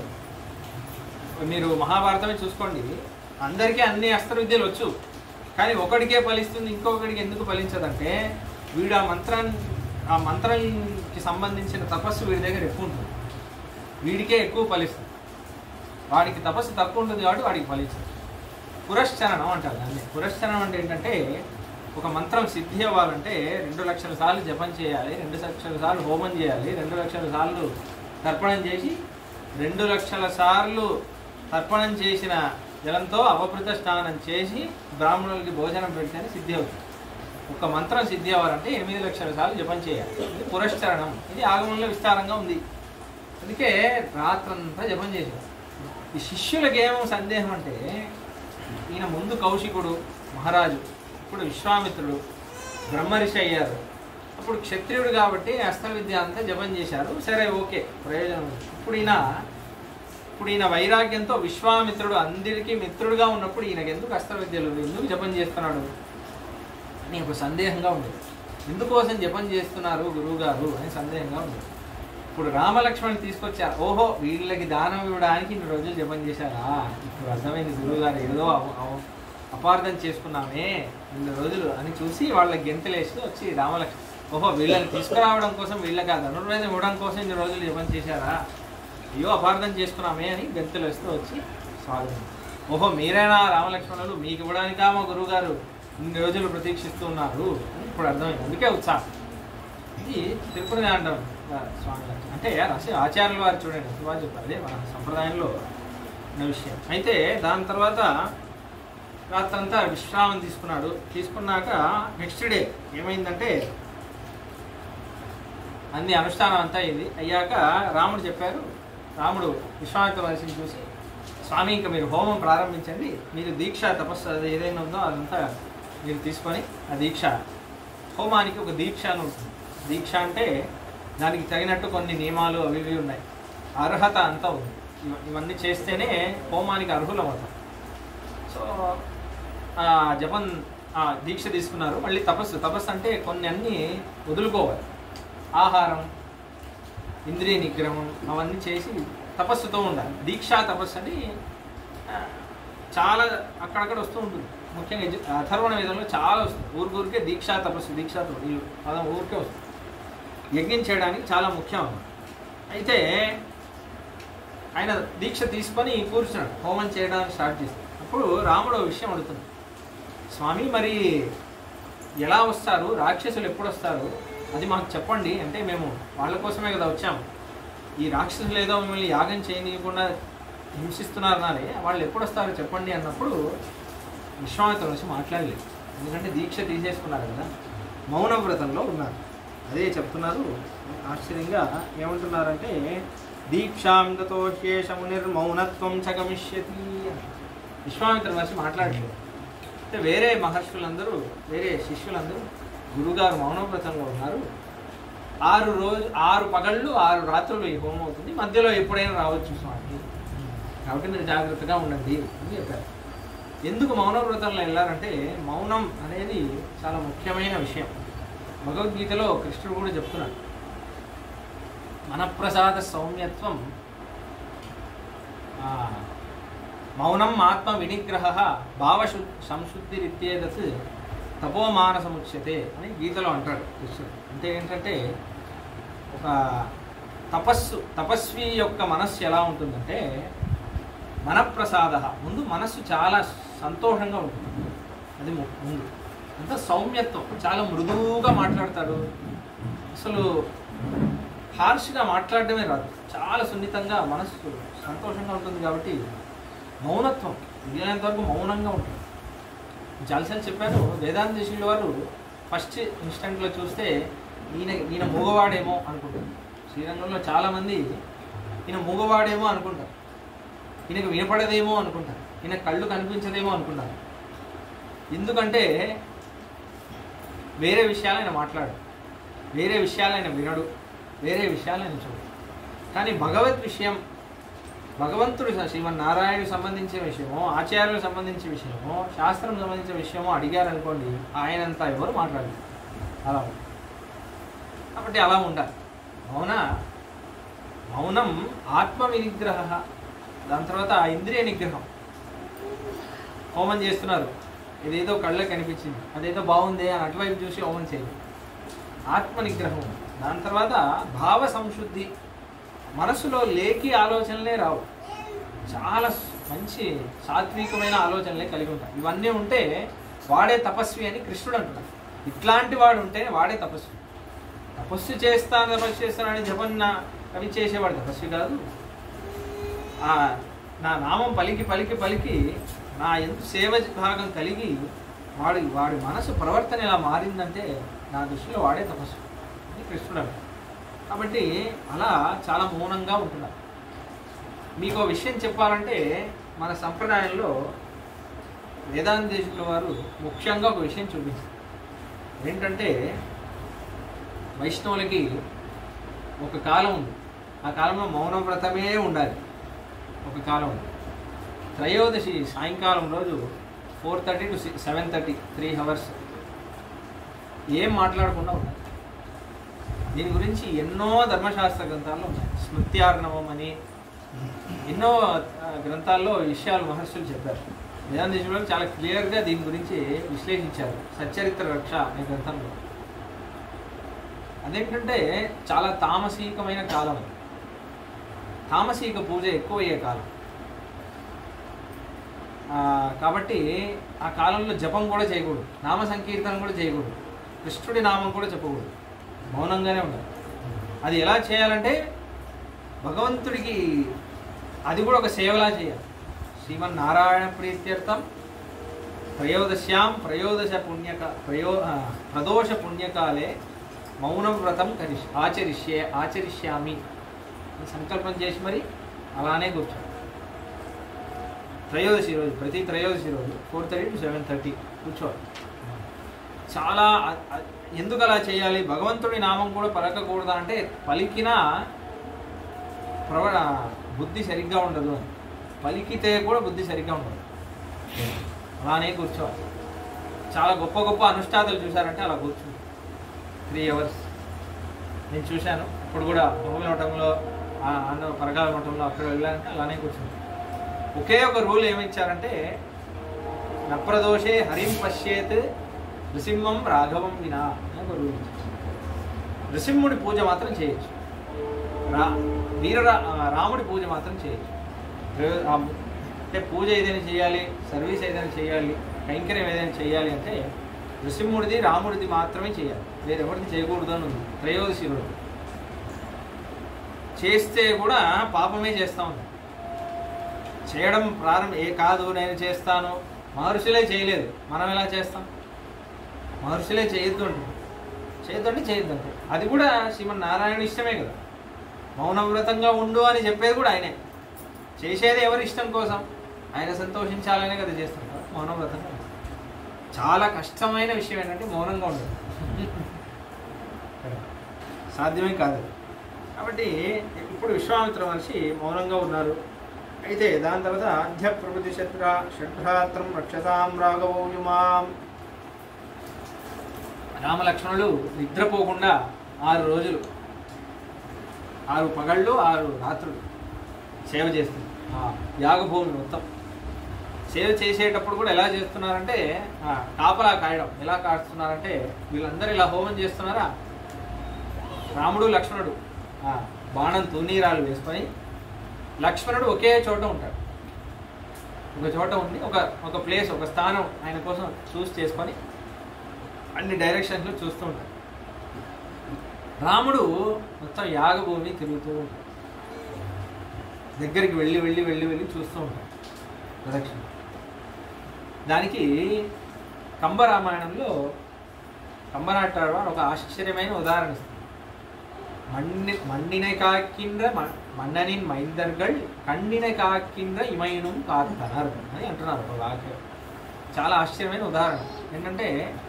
మీరు మహాభారతమే చూసుకోండి అందరికీ అన్ని అస్త్ర విద్యలు వచ్చు కానీ ఒకడికే ఫలిస్తుంది ఇంకొకడికి ఎందుకు ఫలించదంటే వీడు ఆ మంత్రాన్ని ఆ మంత్రానికి సంబంధించిన తపస్సు వీడి దగ్గర ఎక్కువ ఉంటుంది వీడికే ఎక్కువ ఫలిస్తుంది వాడికి తపస్సు తక్కువ ఉంటుంది కాబట్టి వాడికి ఫలించదు పురశ్చరణం అంటారు దాన్ని పురశ్చరణం అంటే ఏంటంటే ఒక మంత్రం సిద్ధి అవ్వాలంటే రెండు లక్షల సార్లు జపం చేయాలి రెండు లక్షల సార్లు హోమం చేయాలి రెండు లక్షల సార్లు తర్పణం చేసి రెండు లక్షల సార్లు తర్పణం చేసిన జలంతో అవభృత స్నానం చేసి బ్రాహ్మణులకి భోజనం పెడితేనే సిద్ధి అవుతుంది ఒక మంత్రం సిద్ధి అవ్వాలంటే ఎనిమిది లక్షల సార్లు జపం చేయాలి ఇది పురశ్చరణం ఇది ఆగమంలో విస్తారంగా ఉంది అందుకే రాత్రంతా జపం చేశారు ఈ శిష్యులకి ఏమో సందేహం అంటే ఈయన ముందు కౌశికుడు మహారాజు ఇప్పుడు విశ్వామిత్రుడు బ్రహ్మర్షి అయ్యారు అప్పుడు క్షత్రియుడు కాబట్టి అస్త్ర విద్య అంతా జపం చేశారు సరే ఓకే ప్రయోజనం ఉంది. ఇప్పుడు ఈయన ఇప్పుడు ఈయన వైరాగ్యంతో విశ్వామిత్రుడు అందరికీ మిత్రుడుగా ఉన్నప్పుడు ఈయనకి ఎందుకు అస్త్ర విద్యలు ఎందుకు జపం చేస్తున్నాడు అని ఒక సందేహంగా ఉండేది ఎందుకోసం జపం చేస్తున్నారు గురువుగారు అని సందేహంగా ఉండేది ఇప్పుడు రామలక్ష్మణ్ తీసుకొచ్చారు ఓహో వీళ్ళకి దానం ఇవ్వడానికి ఇన్ని రోజులు జపం చేశారా ఇప్పుడు అర్థమైంది గురువుగారు ఏదో అవ- అవ- అపార్థం చేసుకున్నామే ఇన్ని రోజులు అని చూసి వాళ్ళ గెంతులేసి వచ్చి రామలక్ష్మణ్ ఓహో వీళ్ళని తీసుకురావడం కోసం వీళ్ళకి ఆ ధనుర్వేదం ఇవ్వడం కోసం ఇన్ని రోజులు జపం చేశారా అయ్యో అపార్థం చేసుకున్నామే అని గెంతులు వేస్తూ వచ్చి స్వాగతం ఓహో మీరైనా రామలక్ష్మణులు మీకు ఇవ్వడానికా మా గురువుగారు ఇన్ని రోజులు ప్రతీక్షిస్తూ ఉన్నారు అని ఇప్పుడు అర్థమైంది అందుకే ఉత్సాహం ఇది తిరుపతి అంటాం స్వామి వారు. అంటే రసి ఆచార్యుల వారు చూడండి ఎంత బాగా చెప్పారు అదే మన సంప్రదాయంలో ఉన్న విషయం అయితే దాని తర్వాత రాత్రంతా విశ్రామం తీసుకున్నాడు తీసుకున్నాక నెక్స్ట్ డే ఏమైందంటే అన్ని అనుష్ఠానం అంతా అయింది అయ్యాక రాముడు చెప్పారు రాముడు విశ్వామిత్ర మహర్షిని చూసి స్వామి ఇంకా మీరు హోమం ప్రారంభించండి మీరు దీక్ష తపస్సు అది ఏదైనా ఉందో అదంతా మీరు తీసుకొని ఆ దీక్ష హోమానికి ఒక దీక్ష అని ఉంటుంది దీక్ష అంటే దానికి తగినట్టు కొన్ని నియమాలు అవి ఇవి ఉన్నాయి అర్హత అంతా ఉంది ఇవ- ఇవన్నీ చేస్తేనే హోమానికి అర్హులం అవుతాం సో ఆ జపం ఆ దీక్ష తీసుకున్నారు మళ్ళీ తపస్సు తపస్సు అంటే కొన్ని అన్నీ వదులుకోవాలి ఆహారం ఇంద్రియ నిగ్రహం అవన్నీ చేసి తపస్సుతో ఉండాలి దీక్షా తపస్సు అని ఆ, చాలా అక్కడక్కడ వస్తూ ఉంటుంది ముఖ్యంగా యజు- అథర్వణ వేదంలో చాలా వస్తుంది ఊరికూరికే దీక్షా తపస్సు దీక్షా తపస్సు ఈ పదం ఊరికే వస్తుంది యజ్ఞం చేయడానికి చాలా ముఖ్యం అన్నమాట. అయితే ఆయన దీక్ష తీసుకొని కూర్చున్నాడు హోమం చేయడానికి స్టార్ట్ చేస్తాడు అప్పుడు రాముడు ఓ విషయం అడుగుతుంది స్వామి మరి ఎలా వస్తారు రాక్షసులు ఎప్పుడు వస్తారు అది మాకు చెప్పండి అంటే మేము వాళ్ళ కోసమే కదా వచ్చాము ఈ రాక్షసులు ఏదో మిమ్మల్ని యాగం చేయనీయకుండా హింసిస్తున్నారనారే వాళ్ళు ఎప్పుడు వస్తారో చెప్పండి అన్నప్పుడు విశ్వామిత్రుడు వచ్చి మాట్లాడలేదు ఎందుకంటే దీక్ష తీసేసుకున్నారు కదా మౌన వ్రతంలో ఉన్నారు అదే చెప్తున్నారు ఆశ్చర్యంగా ఏమంటున్నారంటే దీక్షాంతతో శేషమునిర్మౌనత్వం చ గమిష్యతి అని. విశ్వామిత్ర మహర్షి మాట్లాడలేదు అంటే వేరే మహర్షులందరూ వేరే శిష్యులందరూ గురుగారు మౌనవ్రతంలో ఉన్నారు ఆరు రోజు ఆరు పగళ్ళు ఆరు రాత్రులు ఈ హోమం అవుతుంది మధ్యలో ఎప్పుడైనా రావచ్చు స్వామి కాబట్టి మీరు జాగ్రత్తగా ఉండండి అని చెప్పారు ఎందుకు మౌనవ్రతంలో వెళ్ళారంటే మౌనం అనేది చాలా ముఖ్యమైన విషయం భగవద్గీతలో కృష్ణుడు కూడా చెప్తున్నాడు మనప్రసాద సౌమ్యత్వం ఆ, మౌనం ఆత్మ వినిగ్రహ భావశు సంశుద్ధిరిత్యేదత్ తపోమానసముచ్యతే అని గీతలో అంటాడు కృష్ణుడు అంటే ఏంటంటే ఒక తపస్సు తపస్వి యొక్క మనస్సు ఎలా ఉంటుందంటే మనప్రసాద ముందు మనస్సు చాలా సంతోషంగా ఉంటుంది అది ము- ముందు అంత సౌమ్యత్వం చాలా మృదువుగా మాట్లాడతాడు అసలు హార్ష్గా మాట్లాడడమే రాదు చాలా సున్నితంగా మనస్సు సంతోషంగా ఉంటుంది కాబట్టి మౌనత్వం వీలైనంత వరకు మౌనంగా ఉంటుంది జాల్సన్ చెప్పారు వేదాంత దేశంలో వారు ఫస్ట్ ఇన్స్టెంట్లో చూస్తే ఈయన ఈయన మూగవాడేమో అనుకుంటారు శ్రీరంగంలో చాలామంది ఈయన మూగవాడేమో అనుకుంటారు ఈయనకు వినపడదేమో అనుకుంటారు ఈయన కళ్ళు కనిపించదేమో అనుకుంటారు ఎందుకంటే వేరే విషయాలు ఆయన మాట్లాడు వేరే విషయాలు ఆయన వినడు వేరే విషయాలు ఆయన చూడు కానీ భగవత్ విషయం భగవంతుడు శ్రీమన్నారాయణుడికి సంబంధించిన విషయమో ఆచార్యులకు సంబంధించిన విషయమో శాస్త్రం సంబంధించిన విషయమో అడిగారు అనుకోండి ఆయనంతా ఎవరు మాట్లాడలేదు అలా ఉంది. కాబట్టి అలా ఉండాలి అవునా మౌనం ఆత్మ వినిగ్రహ దాని తర్వాత ఇంద్రియ నిగ్రహం హోమం చేస్తున్నారు ఇదేదో కళ్ళకి కనిపించింది అదేదో బాగుంది అని అటువైపు చూసి హోమం చేయాలి ఆత్మ నిగ్రహం దాని తర్వాత భావ సంశుద్ధి మనసులో లేకి ఆలోచనలే రావు చాలా మంచి సాత్వికమైన ఆలోచనలే కలిగి ఉంటాయి ఇవన్నీ ఉంటే వాడే తపస్వి అని కృష్ణుడు అంటున్నాడు ఇట్లాంటి వాడు ఉంటే వాడే తపస్వి తపస్సు చేస్తాను తపస్సు చేస్తానని జపన్న అవి చేసేవాడు తపస్వి కాదు ఆ నా నామం పలికి పలికి పలికి నా ఎంత సేవ భాగం కలిగి వాడి వాడి మనసు ప్రవర్తన ఇలా మారిందంటే నా దృష్టిలో వాడే తపస్సు అని కృష్ణుడు అంటాడు. కాబట్టి అలా చాలా మౌనంగా ఉంటున్నారు మీకు ఒక విషయం చెప్పాలంటే మన సంప్రదాయంలో వేదాంతేశుల వారు ముఖ్యంగా ఒక విషయం చూపించారు ఏంటంటే వైష్ణవులకి ఒక కాలం ఉంది ఆ కాలంలో మౌన వ్రతమే ఉండాలి ఒక కాలం ఉంది త్రయోదశి సాయంకాలం రోజు four thirty to seven thirty three hours ఏం మాట్లాడకుండా ఉండాలి దీని గురించి ఎన్నో ధర్మశాస్త్ర గ్రంథాల్లో ఉన్నాయి స్మృత్యార్ణవం అని ఎన్నో ఆ, గ్రంథాల్లో ఈ విషయాలు మహర్షులు చెప్పారు వేదాంతేశ్వరులు చాలా క్లియర్గా దీని గురించి విశ్లేషించారు సచ్చరిత్ర రక్ష అనే గ్రంథంలో అదేంటంటే చాలా తామసీకమైన కాలం అది. తామసీక పూజ ఎక్కువ అయ్యే కాలం ఆ, కాబట్టి ఆ కాలంలో జపం కూడా చేయకూడదు నామ సంకీర్తనం కూడా చేయకూడదు కృష్ణుడి నామం కూడా చెప్పకూడదు మౌనంగానే ఉండాలి అది ఎలా చేయాలంటే భగవంతుడికి అది కూడా ఒక సేవలా చేయాలి శ్రీమన్నారాయణ ప్రీత్యర్థం ప్రయోదశ్యాం ప్రయోదశ పుణ్యక ప్రయో ఆ, ప్రదోష పుణ్యకాలే మౌనం వ్రతం కరిష్ ఆచరిష్యే ఆచరిష్యామి అని సంకల్పం చేసి మరి అలానే కూర్చోండి త్రయోదశి రోజు ప్రతి త్రయోదశి రోజు four thirty to seven thirty కూర్చోవాలి చాలా అ- అ- ఎందుకు అలా చేయాలి భగవంతుడి నామం కూడా పలకకూడదా అంటే పలికినా ప్రవ బుద్ధి సరిగ్గా ఉండదు అని పలికితే కూడా బుద్ధి సరిగ్గా ఉండదు అలానే కూర్చోవాలి చాలా గొప్ప గొప్ప అనుష్ఠాతలు చూశారంటే అలా కూర్చుంది త్రీ అవర్స్ నేను చూశాను ఇప్పుడు కూడా భూమి మఠంలో ఆ అన్న పరగాల మఠంలో అక్కడ వెళ్ళాలంటే అలానే కూర్చుంది ఒకే ఒక రూల్ ఏమిచ్చారంటే నప్రదోషే హరిం పశ్యేత్ నృసింహం రాఘవం వినా అని ఒక రూల్ ఇచ్చారు నృసింహుడి పూజ మాత్రం చేయొచ్చు రా వీర రాముడి పూజ మాత్రం చేయొచ్చు రే- ఆ అంటే పూజ ఏదైనా చేయాలి సర్వీస్ ఏదైనా చేయాలి కైంకర్యం ఏదైనా చేయాలి అంటే నృసింహుడిది రాముడిది మాత్రమే చేయాలి వేరెవరిది చేయకూడదు అని ఉంది త్రయోదశి రోజు చేస్తే కూడా పాపమే చేస్తా ఉంది చేయడం ప్రారంభం ఏ కాదు నేను చేస్తాను మహర్షులే చేయలేదు మనం ఎలా చేస్తాం మహర్షులే చేయొద్దు అంటే చేయొద్దు అంటే చేయొద్దు అంటే అది కూడా శ్రీమన్నారాయణ ఇష్టమే కదా మౌనవ్రతంగా ఉండు అని చెప్పేది కూడా ఆయనే చేసేది ఎవరి ఇష్టం కోసం ఆయన సంతోషించాలనే కదా చేస్తాం కదా మౌనవ్రతంగా చాలా కష్టమైన విషయం ఏంటంటే మౌనంగా ఉండదు సాధ్యమే కాదు కాబట్టి ఇప్పుడు విశ్వామిత్ర మహర్షి మౌనంగా ఉన్నారు అయితే దాని తర్వాత అధ్య ప్రకృతి శత్ర షడ్భ్రాత్రం రక్షతాం రాఘవోయుమాం రామలక్ష్మణులు నిద్రపోకుండా ఆరు రోజులు ఆరు పగళ్ళు ఆరు రాత్రులు సేవ చేస్తుంది ఆ యాగభూమి మొత్తం సేవ చేసేటప్పుడు కూడా ఎలా చేస్తున్నారంటే ఆ, కాపలా కాయడం ఎలా కాస్తున్నారంటే వీళ్ళందరూ ఇలా హోమం చేస్తున్నారా రాముడు లక్ష్మణుడు ఆ, బాణం తూనీరాలు వేసుకొని లక్ష్మణుడు ఒకే చోట ఉంటాడు ఒక చోట ఉండి ఒక ఒక ప్లేస్ ఒక స్థానం ఆయన కోసం చూస్ చేసుకొని అన్ని డైరెక్షన్స్లో చూస్తూ ఉంటాడు రాముడు మొత్తం యాగభూమి తిరుగుతూ ఉంటాడు దగ్గరికి వెళ్ళి వెళ్ళి వెళ్ళి వెళ్ళి చూస్తూ ఉంటాడు ప్రదక్షిణ దానికి కంబరామాయణంలో కంబనాటాడు వారు ఒక ఆశ్చర్యమైన ఉదాహరణ ఇస్తుంది மண்ணி மண்ணினை காக்கின்ற ம- மன்னனின் మైందర్గల్ కన్నిన కాకింద్ర ఇమైనం కాత్తనర్ అని అంటున్నారు ఒక వాక్యం చాలా ఆశ్చర్యమైన ఉదాహరణ ఏంటంటే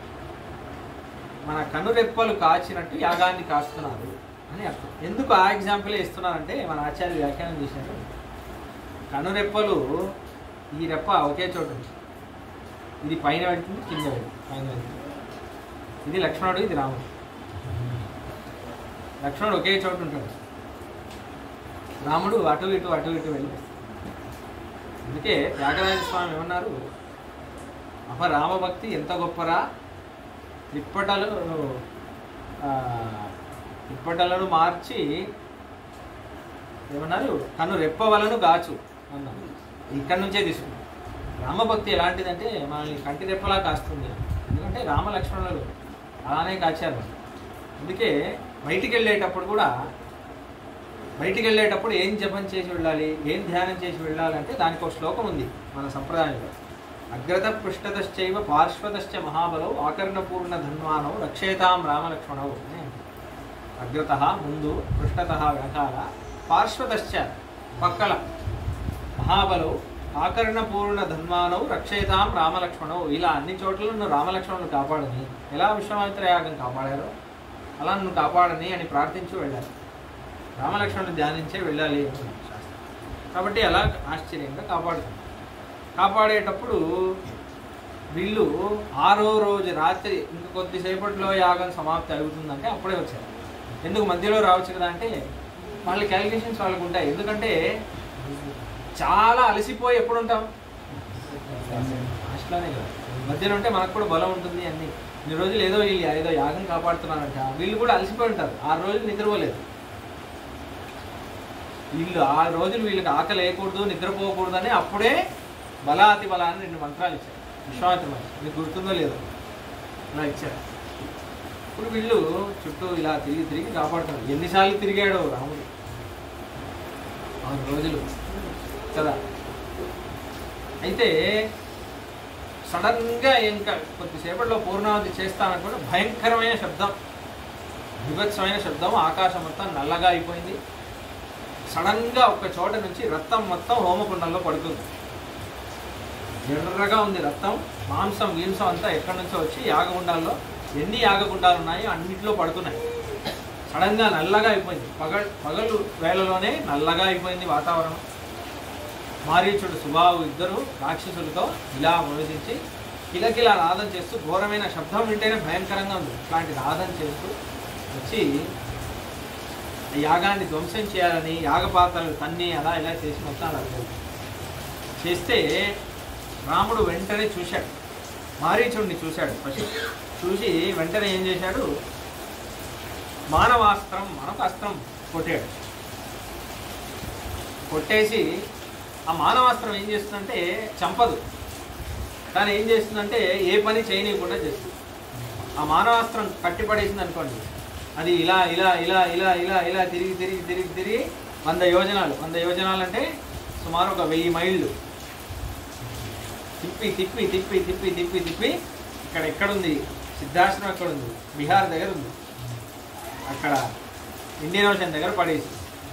మన కనురెప్పలు కాచినట్టు యాగాన్ని కాస్తున్నారు అని అర్థం ఎందుకు ఆ ఎగ్జాంపులే ఇస్తున్నారంటే మన ఆచార్య వ్యాఖ్యానం చేశారు కనురెప్పలు ఈ రెప్ప ఒకే చోట ఉంది ఇది పైన వెళ్తుంది కింద వెళ్తుంది పైన వెళ్తుంది ఇది లక్ష్మణుడు ఇది రాముడు లక్ష్మణుడు ఒకే చోట ఉంటాడు రాముడు అటు ఇటు అటు ఇటు వెళ్ళి అందుకే త్యాగరాజ స్వామి ఏమన్నారు అప రామభక్తి ఎంత గొప్పరా త్రిప్పటలు ఆ, త్రిప్పటలను మార్చి ఏమన్నారు కన్ను రెప్పవలను గాచు అన్నారు ఇక్కడి నుంచే తీసుకున్నాం రామభక్తి ఎలాంటిదంటే మనల్ని కంటి రెప్పలా కాస్తుంది ఎందుకంటే రామ లక్ష్మణులు అలానే కాచారు అందుకే బయటికి వెళ్ళేటప్పుడు కూడా బయటికి వెళ్ళేటప్పుడు ఏం జపం చేసి వెళ్ళాలి ఏం ధ్యానం చేసి వెళ్ళాలంటే దానికి ఒక శ్లోకం ఉంది మన సంప్రదాయంలో అగ్రత పృష్ఠతశ్చైవ పార్శ్వతశ్చ మహాబలౌ ఆకర్ణపూర్ణ ధన్వానౌ రక్షేతాం రామలక్ష్మణౌ అని అంటారు. అగ్రత ముందు పృష్ఠత వెనకాల పార్శ్వతశ్చ పక్కల మహాబలౌ ఆకర్ణపూర్ణ ధన్వానౌ రక్షేతాం రామలక్ష్మణౌ ఇలా అన్ని చోట్ల నువ్వు రామలక్ష్మణులు కాపాడని ఎలా విశ్వామిత్ర యాగం కాపాడారో అలా నువ్వు కాపాడని అని ప్రార్థించి వెళ్ళాలి రామలక్ష్మణులు ధ్యానించే వెళ్ళాలి అని ఉంది శాస్త్రం కాబట్టి అలా ఆశ్చర్యంగా కాపాడుతుంది కాపాడేటప్పుడు వీళ్ళు ఆరో రోజు రాత్రి ఇంక కొద్దిసేపట్లో యాగం సమాప్తి అవుతుందంటే అప్పుడే వచ్చారు ఎందుకు మధ్యలో రావచ్చు కదా అంటే వాళ్ళ క్యాలిక్యులేషన్స్ వాళ్ళకు ఉంటాయి ఎందుకంటే చాలా అలసిపోయి ఎప్పుడు ఉంటాం లాస్ట్లోనే కదా మధ్యలో ఉంటే మనకు కూడా బలం ఉంటుంది అన్ని ఇన్ని రోజులు ఏదో వీళ్ళు ఏదో యాగం కాపాడుతున్నారంట వీళ్ళు కూడా అలసిపోయి ఉంటారు ఆరు రోజులు నిద్రపోలేదు వీళ్ళు ఆరు రోజులు వీళ్ళకి ఆకలి వేయకూడదు నిద్రపోకూడదు అని అప్పుడే బలాతి బల అని రెండు మంత్రాలు ఇచ్చారు విశ్వామిత్ర మహర్షి మీకు గుర్తుందో లేదో ఇలా ఇచ్చారు ఇప్పుడు వీళ్ళు చుట్టూ ఇలా తిరిగి తిరిగి కాపాడుతున్నారు ఎన్నిసార్లు తిరిగాడో రాముడు ఆరు రోజులు కదా అయితే సడన్గా ఇంకా కొద్దిసేపట్లో పూర్ణావతి చేస్తాననుకుంటే భయంకరమైన శబ్దం విభత్సమైన శబ్దం ఆకాశం మొత్తం నల్లగా అయిపోయింది సడన్గా ఒక చోట నుంచి రక్తం మొత్తం హోమకుండంలో పడుతుంది ఎర్రగా ఉంది రక్తం మాంసం గీంసం అంతా ఎక్కడి నుంచో వచ్చి యాగగుండాల్లో ఎన్ని యాగగుండాలు ఉన్నాయో అన్నింటిలో పడుతున్నాయి సడన్గా నల్లగా అయిపోయింది పగల్ పగలు వేళలోనే నల్లగా అయిపోయింది వాతావరణం మారీచుడు సుబావు ఇద్దరు రాక్షసులతో ఇలా మోదించి కిలకిలా నాదం చేస్తూ ఘోరమైన శబ్దం వింటేనే భయంకరంగా ఉంది ఇట్లాంటి నాదం చేస్తూ వచ్చి ఆ యాగాన్ని ధ్వంసం చేయాలని యాగపాత్రలు తన్ని అలా ఇలా చేసి మొత్తం అలా చేశారు. చేస్తే రాముడు వెంటనే చూశాడు మారీచుడిని చూశాడు ఫస్ట్ చూసి వెంటనే ఏం చేశాడు మానవాస్త్రం మనకు అస్త్రం కొట్టాడు కొట్టేసి ఆ మానవాస్త్రం ఏం చేస్తుందంటే చంపదు కానీ ఏం చేస్తుందంటే ఏ పని చేయనీయకుండా చేస్తుంది ఆ మానవాస్త్రం కట్టిపడేసింది అనుకోండి అది ఇలా ఇలా ఇలా ఇలా ఇలా ఇలా తిరిగి తిరిగి తిరిగి తిరిగి వంద యోజనాలు వంద యోజనాలు అంటే సుమారు ఒక వెయ్యి మైళ్ళు తిప్పి తిప్పి తిప్పి తిప్పి తిప్పి తిప్పి ఇక్కడ ఎక్కడుంది సిద్ధాశ్రమం ఎక్కడ ఉంది బీహార్ దగ్గర ఉంది అక్కడ ఇండియన్ ఓషన్ దగ్గర పడేసి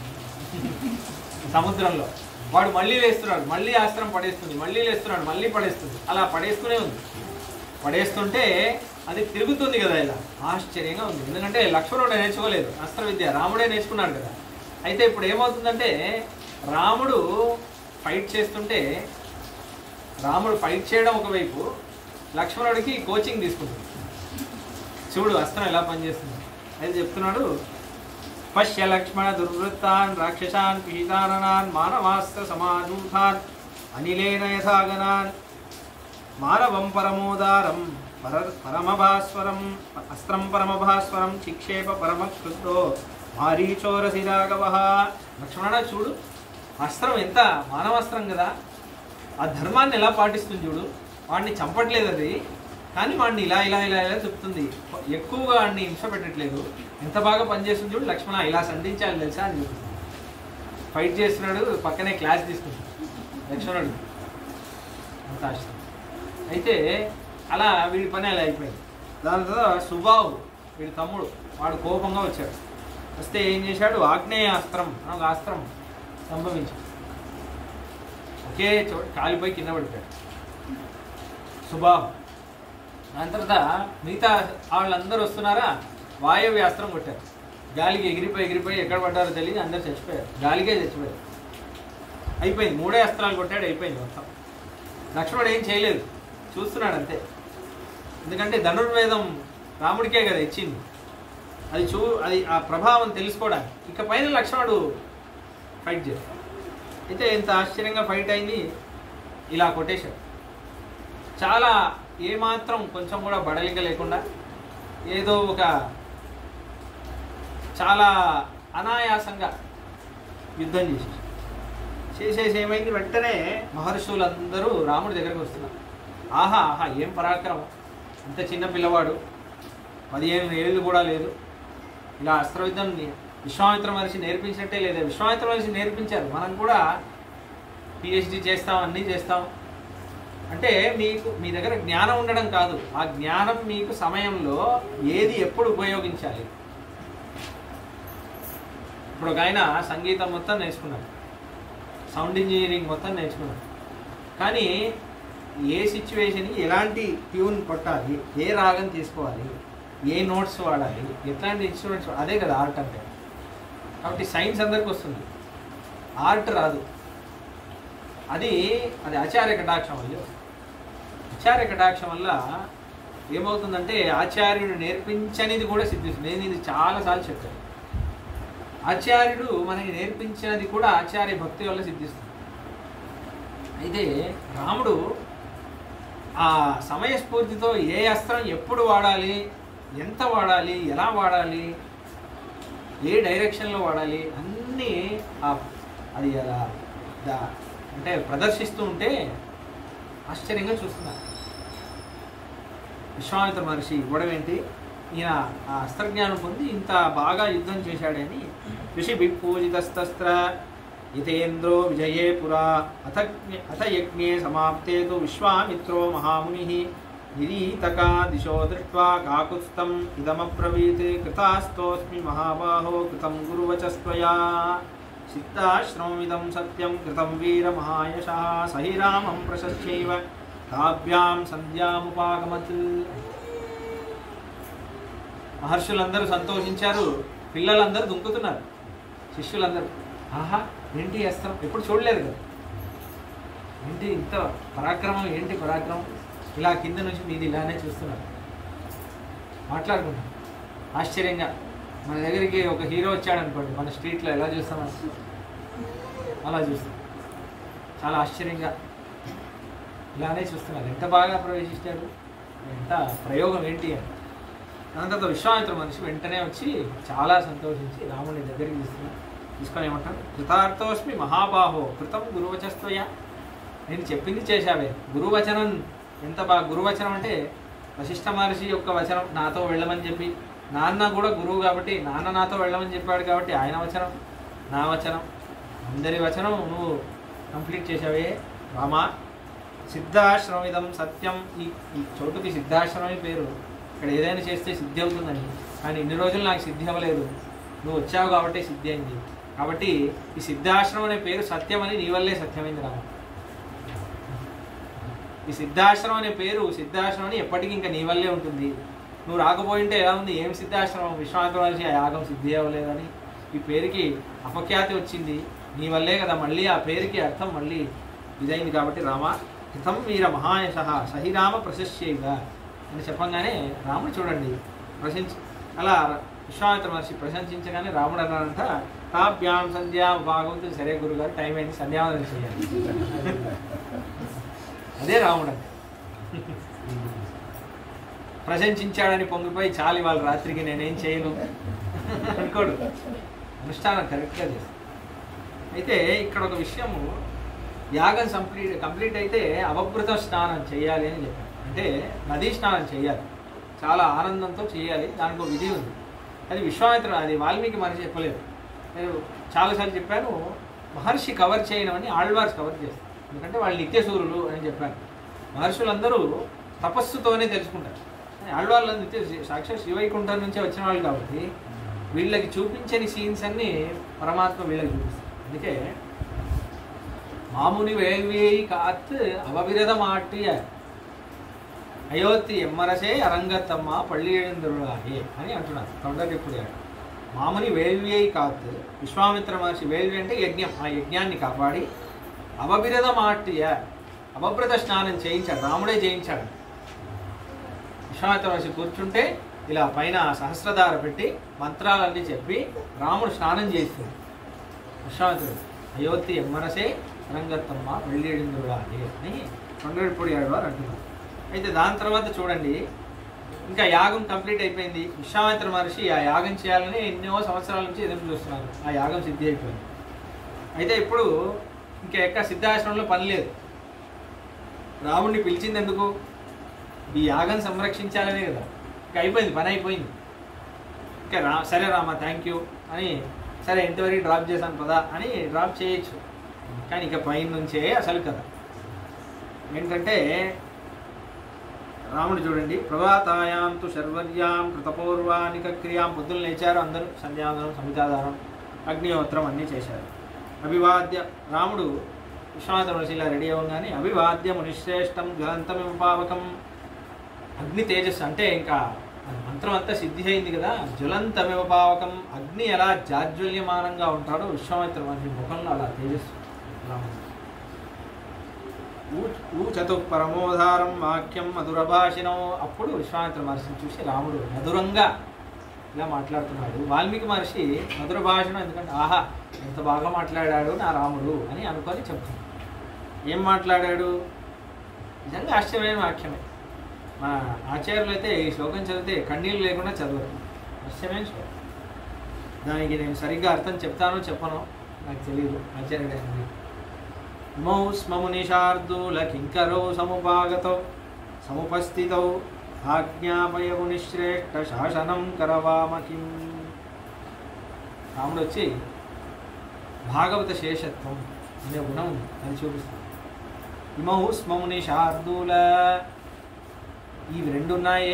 సముద్రంలో వాడు మళ్ళీ వేస్తున్నాడు మళ్ళీ ఆస్త్రం పడేస్తుంది మళ్ళీ లేస్తున్నాడు మళ్ళీ పడేస్తుంది అలా పడేస్తూనే ఉంది పడేస్తుంటే అది తిరుగుతుంది కదా ఇలా ఆశ్చర్యంగా ఉంది ఎందుకంటే లక్ష్మణుడే నేర్చుకోలేదు అస్త్ర విద్య రాముడే నేర్చుకున్నాడు కదా అయితే ఇప్పుడు ఏమవుతుందంటే రాముడు ఫైట్ చేస్తుంటే రాముడు ఫైట్ చేయడం ఒకవైపు లక్ష్మణుడికి కోచింగ్ తీసుకుంటుంది చూడు అస్త్రం ఎలా పనిచేస్తుంది అయితే చెప్తున్నాడు పశ్య లక్ష్మణ దుర్వృత్తాన్ రాక్షసాన్ పీతాననాన్ మానవాస్త్ర సమాజూతాన్ అనిలేన యథాగనాన్ మానవం పరమోదారం పర పరమభాస్వరం అస్త్రం పరమభాస్వరం చిక్షేప పరమకృతో మారీచోరసి రాఘవ లక్ష్మణ చూడు అస్త్రం ఎంత మానవాస్త్రం కదా ఆ ధర్మాన్ని ఎలా పాటిస్తుంది చూడు వాడిని చంపట్లేదు అది కానీ వాడిని ఇలా ఇలా ఇలా ఇలా చెప్తుంది ఎక్కువగా వాడిని హింస పెట్టట్లేదు ఎంత బాగా పనిచేస్తుంది చూడు లక్ష్మణ ఇలా సంధించాలి తెలుసా అని చెప్తుంది ఫైట్ చేస్తున్నాడు పక్కనే క్లాస్ తీసుకుంటాడు లక్ష్మణుడు అంత ఆశ్చర్యం అయితే అలా వీడి పని అలా అయిపోయింది దాని తర్వాత సుబావు వీడి తమ్ముడు వాడు కోపంగా వచ్చాడు వస్తే ఏం చేశాడు ఆగ్నేయ అస్త్రం అని ఒక అస్త్రం సంభవించాడు ఒకే చోట కాలిపోయి కింద పడిపోయాడు సుబాహు దాని తర్వాత మిగతా వాళ్ళందరూ వస్తున్నారా వాయవ్య అస్త్రం కొట్టారు గాలికి ఎగిరిపోయి ఎగిరిపోయి ఎక్కడ పడ్డారో తెలియదు అందరు చచ్చిపోయారు గాలికే చచ్చిపోయారు అయిపోయింది మూడే అస్త్రాలు కొట్టాడు అయిపోయింది మొత్తం లక్ష్మణుడు ఏం చేయలేదు చూస్తున్నాడు అంతే ఎందుకంటే ధనుర్వేదం రాముడికే కదా ఇచ్చింది అది చూ అది ఆ ప్రభావం తెలుసుకోవడానికి ఇక పైన లక్ష్మణుడు ఫైట్ చేస్తారు అయితే ఇంత ఆశ్చర్యంగా ఫైట్ అయింది ఇలా కొట్టేశాడు చాలా ఏమాత్రం కొంచెం కూడా బడలిక లేకుండా ఏదో ఒక చాలా అనాయాసంగా యుద్ధం చేసేసి చేసేసి ఏమైంది వెంటనే మహర్షులందరూ రాముడి దగ్గరికి వస్తున్నారు ఆహా ఆహా ఏం పరాక్రమం ఇంత చిన్న పిల్లవాడు పదిహేను ఏళ్ళు కూడా లేదు ఇలా అస్త్రవిద్యం విశ్వామిత్ర మహర్షి నేర్పించినట్టే లేదా విశ్వామిత్ర మహర్షి నేర్పించారు మనం కూడా పిహెచ్డి చేస్తాం అన్నీ చేస్తాం అంటే మీకు మీ దగ్గర జ్ఞానం ఉండడం కాదు ఆ జ్ఞానం మీకు సమయంలో ఏది ఎప్పుడు ఉపయోగించాలి ఇప్పుడు ఒక ఆయన సంగీతం మొత్తం నేర్చుకున్నాడు సౌండ్ ఇంజనీరింగ్ మొత్తం నేర్చుకున్నాడు కానీ ఏ సిచ్యువేషన్ ఎలాంటి ట్యూన్ కొట్టాలి ఏ రాగం తీసుకోవాలి ఏ నోట్స్ వాడాలి ఎట్లాంటి ఇన్స్ట్రుమెంట్స్ అదే కదా ఆర్ట్ అంటే కాబట్టి సైన్స్ అందరికి వస్తుంది ఆర్ట్ రాదు అది అది ఆచార్య కటాక్షం వల్ల వస్తుంది. ఆచార్య కటాక్షం వల్ల ఏమవుతుందంటే ఆచార్యుడు నేర్పించనిది కూడా సిద్ధిస్తుంది నేను ఇది చాలాసార్లు చెప్పాను ఆచార్యుడు మనకి నేర్పించినది కూడా ఆచార్య భక్తి వల్ల సిద్ధిస్తుంది అయితే రాముడు ఆ సమయస్ఫూర్తితో ఏ అస్త్రం ఎప్పుడు వాడాలి ఎంత వాడాలి ఎలా వాడాలి ఏ డైరెక్షన్లో వాడాలి అన్నీ ఆ అది అలా దా- అంటే ప్రదర్శిస్తూ ఉంటే ఆశ్చర్యంగా చూస్తున్నారు విశ్వామిత్ర మహర్షి ఇవ్వడం ఏంటి ఈయన ఆ అస్త్రజ్ఞానం పొంది ఇంత బాగా యుద్ధం చేశాడని ఋషి పూజితస్తస్త్ర యితేంద్రో విజయే పురా అథ జ్ఞ- అథ యజ్ఞే సమాప్తే తు విశ్వామిత్రో మహాముని నిరీతకా దిశో దృష్ట్వా కాకుత్స్థం ఇదమబ్రవీత్ కృతాస్తోస్మి మహాబాహో కృతం గురువచస్త్వయా సిద్ధాశ్రమమిదం సత్యం కృతం వీరమహాయశ సహి రామం ప్రశస్యైవ కావ్యాం సంధ్యాముపాగమత్ మహర్షులందరూ సంతోషించారు పిల్లలందరూ దుంకుతున్నారు శిష్యులందరూ ఆహా ఏంటి అస్త్రం ఎప్పుడు చూడలేదు కదా ఏంటి ఇంత పరాక్రమం ఏంటి పరాక్రమం ఇలా కింద నుంచి మీది ఇలానే చూస్తున్నారు మాట్లాడుకుంటాం ఆశ్చర్యంగా మన దగ్గరికి ఒక హీరో వచ్చాడు అనుకోండి మన స్ట్రీట్లో ఎలా చూస్తాం మనం? అలా చూస్తాం చాలా ఆశ్చర్యంగా ఇలానే చూస్తున్నారు ఎంత బాగా ప్రవేశిస్తాడు ఎంత ప్రయోగం ఏంటి అని దాని తర్వాత విశ్వామిత్ర మనిషి వెంటనే వచ్చి చాలా సంతోషించి రాముని దగ్గరికి తీసుకుని తీసుకొని ఏమంటాడు కృతార్థోస్మి మహాబాహో కృతం గురువచస్త్వయ నేను చెప్పింది చేశావే గురువచనం ఎంత బాగా గురువచనం అంటే వశిష్ఠ మహర్షి యొక్క వచనం నాతో వెళ్ళమని చెప్పి నాన్న కూడా గురువు కాబట్టి నాన్న నాతో వెళ్ళమని చెప్పాడు కాబట్టి ఆయన వచనం నా వచనం అందరి వచనం నువ్వు కంప్లీట్ చేసావే రామా సిద్ధాశ్రమిదం సత్యం ఈ ఈ చోటుకి సిద్ధాశ్రమం పేరు ఇక్కడ ఏదైనా చేస్తే సిద్ధి అవుతుందని కానీ ఇన్ని రోజులు నాకు సిద్ధి అవ్వలేదు నువ్వు వచ్చావు కాబట్టి సిద్ధి అయింది కాబట్టి ఈ సిద్ధాశ్రమం అనే పేరు సత్యం అని నీ వల్లే సత్యమైంది రామ ఈ సిద్ధాశ్రమం అనే పేరు సిద్ధాశ్రమం అని ఎప్పటికీ ఇంకా నీ వల్లే ఉంటుంది నువ్వు రాకపోయింటే ఎలా ఉంది ఏం సిద్ధాశ్రమం విశ్వామిత్ర మహర్షి ఆ యాగం సిద్ధి అవ్వలేదని ఈ పేరుకి అపఖ్యాతి వచ్చింది నీ వల్లే కదా మళ్ళీ ఆ పేరుకి అర్థం మళ్ళీ ఇదైంది కాబట్టి రామ కృతం వీర మహాయశ సహిరామ ప్రశస్యేగా అని చెప్పంగానే రాముడు చూడండి ప్రశంసి అలా విశ్వామిత్ర మహర్షి ప్రశంసించగానే రాముడు అన్నాడంట తాభ్యాం సంధ్యా భాగవతం సరే గురుగారు టైం అయింది సంధ్యావందనం చేయాలి అదే రాముడు అంటే ప్రశంసించాడని పొంగిపోయి చాలు ఇవాళ రాత్రికి నేనేం చేయను అనుకోడు అనుష్ఠానం కరెక్ట్గా చేస్తాడు అయితే ఇక్కడ ఒక విషయము యాగం కంప్లీట్ కంప్లీట్ అయితే అవభృత స్నానం చేయాలి అని చెప్పాను అంటే నదీ స్నానం చేయాలి చాలా ఆనందంతో చేయాలి దానికి ఒక విధి ఉంది అది విశ్వామిత్ర అది వాల్మీకి మహర్షి చెప్పలేదు నేను చాలాసార్లు చెప్పాను మహర్షి కవర్ చేయనమని ఆళ్వార్స్ కవర్ చేస్తారు ఎందుకంటే వాళ్ళు నిత్యసూరులు అని చెప్పాను మహర్షులందరూ తపస్సుతోనే తెలుసుకుంటారు ఆళ్వార్లు నిత్య సాక్షాత్ శివైకుంఠం నుంచే వచ్చిన వాళ్ళు కాబట్టి వీళ్ళకి చూపించని సీన్స్ అన్ని పరమాత్మ వీళ్ళకి చూపిస్తారు అందుకే మాముని వేల్వేయి కాత్ అవవిరదం ఆటియ అయోத்தி ఎమ్మరసే అరంగత్తమ్మ పళ్ళి எழுந்துள்ளாயே అని అంటున్నారు తొండరిప్పుడు మాముని వేల్వేయి కాత్ విశ్వామిత్ర మహర్షి వేల్వి అంటే యజ్ఞం ఆ యజ్ఞాన్ని కాపాడి అవవిరద మాట్య అవభ్రత స్నానం చేయించాడు రాముడే చేయించాడు విశ్వామిత్ర మహర్షి కూర్చుంటే ఇలా పైన సహస్రధార పెట్టి మంత్రాలన్నీ చెప్పి రాముడు స్నానం చేస్తుంది విశ్వామిత్రుడు అయోధ్య ఎమ్మరసే రంగత్తమ్మ వెళ్ళేడిందురాలి అని కొండడిపొడి ఆడవారు అంటున్నారు అయితే దాని తర్వాత చూడండి ఇంకా యాగం కంప్లీట్ అయిపోయింది విశ్వామిత్ర మహర్షి ఆ యాగం చేయాలని ఎన్నో సంవత్సరాల నుంచి ఎదురు చూస్తున్నారు ఆ యాగం సిద్ధి అయిపోయింది అయితే ఇప్పుడు ఇంకా ఎక్క సిద్ధాశ్రమంలో పని లేదు రాముడిని పిలిచింది ఎందుకు ఈ యాగం సంరక్షించాలనే కదా ఇంకా అయిపోయింది పని అయిపోయింది ఇంకా రా సరే రామా థ్యాంక్ యూ అని సరే ఇంతవరకు డ్రాప్ చేశాను పదా అని డ్రాప్ చేయొచ్చు కానీ ఇక పైన నుంచే అసలు కదా ఏంటంటే రాముడు చూడండి ప్రభాతాయాం తు శర్వర్యాం కృతపూర్వానిక క్రియాం పొద్దులు లేచారు అందరూ సంధ్యాదనం సమితాదానం అగ్నిహోత్రం అన్నీ చేశారు అభివాద్య రాముడు విశ్వామిత్ర మహర్షి ఇలా రెడీ అవ్వగానే అభివాద్య మునిశ్రేష్టం గ్రంథమివ పావకం అగ్ని తేజస్సు అంటే ఇంకా మంత్రం అంతా సిద్ధి అయింది కదా జ్వలంతమివ పావకం అగ్ని ఎలా జాజ్వల్యమానంగా ఉంటాడో విశ్వామిత్ర మహర్షి ముఖంలో అలా తేజస్సు రాముడు ఊ- ఊచతు పరమోధారం వాక్యం మధురభాషిణం అప్పుడు విశ్వామిత్ర మహర్షిని చూసి రాముడు మధురంగా ఇలా మాట్లాడుతున్నాడు వాల్మీకి మహర్షి మధుర భాషణం ఎందుకంటే ఆహా ఎంత బాగా మాట్లాడాడు నా రాముడు అని అనుకొని చెప్తున్నాడు ఏం మాట్లాడాడు నిజంగా ఆశ్చర్యమైన వాక్యమే మా ఆచార్యులు అయితే ఈ శ్లోకం చదివితే కన్నీళ్ళు లేకుండా చదవరు ఆశ్చర్యమైన శ్లోకం దానికి నేను సరిగ్గా అర్థం చెప్తానో చెప్పనో నాకు తెలియదు ఆచార్యుడు అయింది ఇమౌ స్మమునిషార్దూల కింకరో సముపాగతౌ సముపస్థితౌ ఆజ్ఞాపయ మునిశ్రేష్ఠ శాసనం కరవామ కిం రాముడు వచ్చి భాగవత శేషత్వం అనే గుణం ఉంది అది చూపిస్తుంది ఇమౌ స్మముని శార్దూల ఇవి రెండు ఉన్నాయే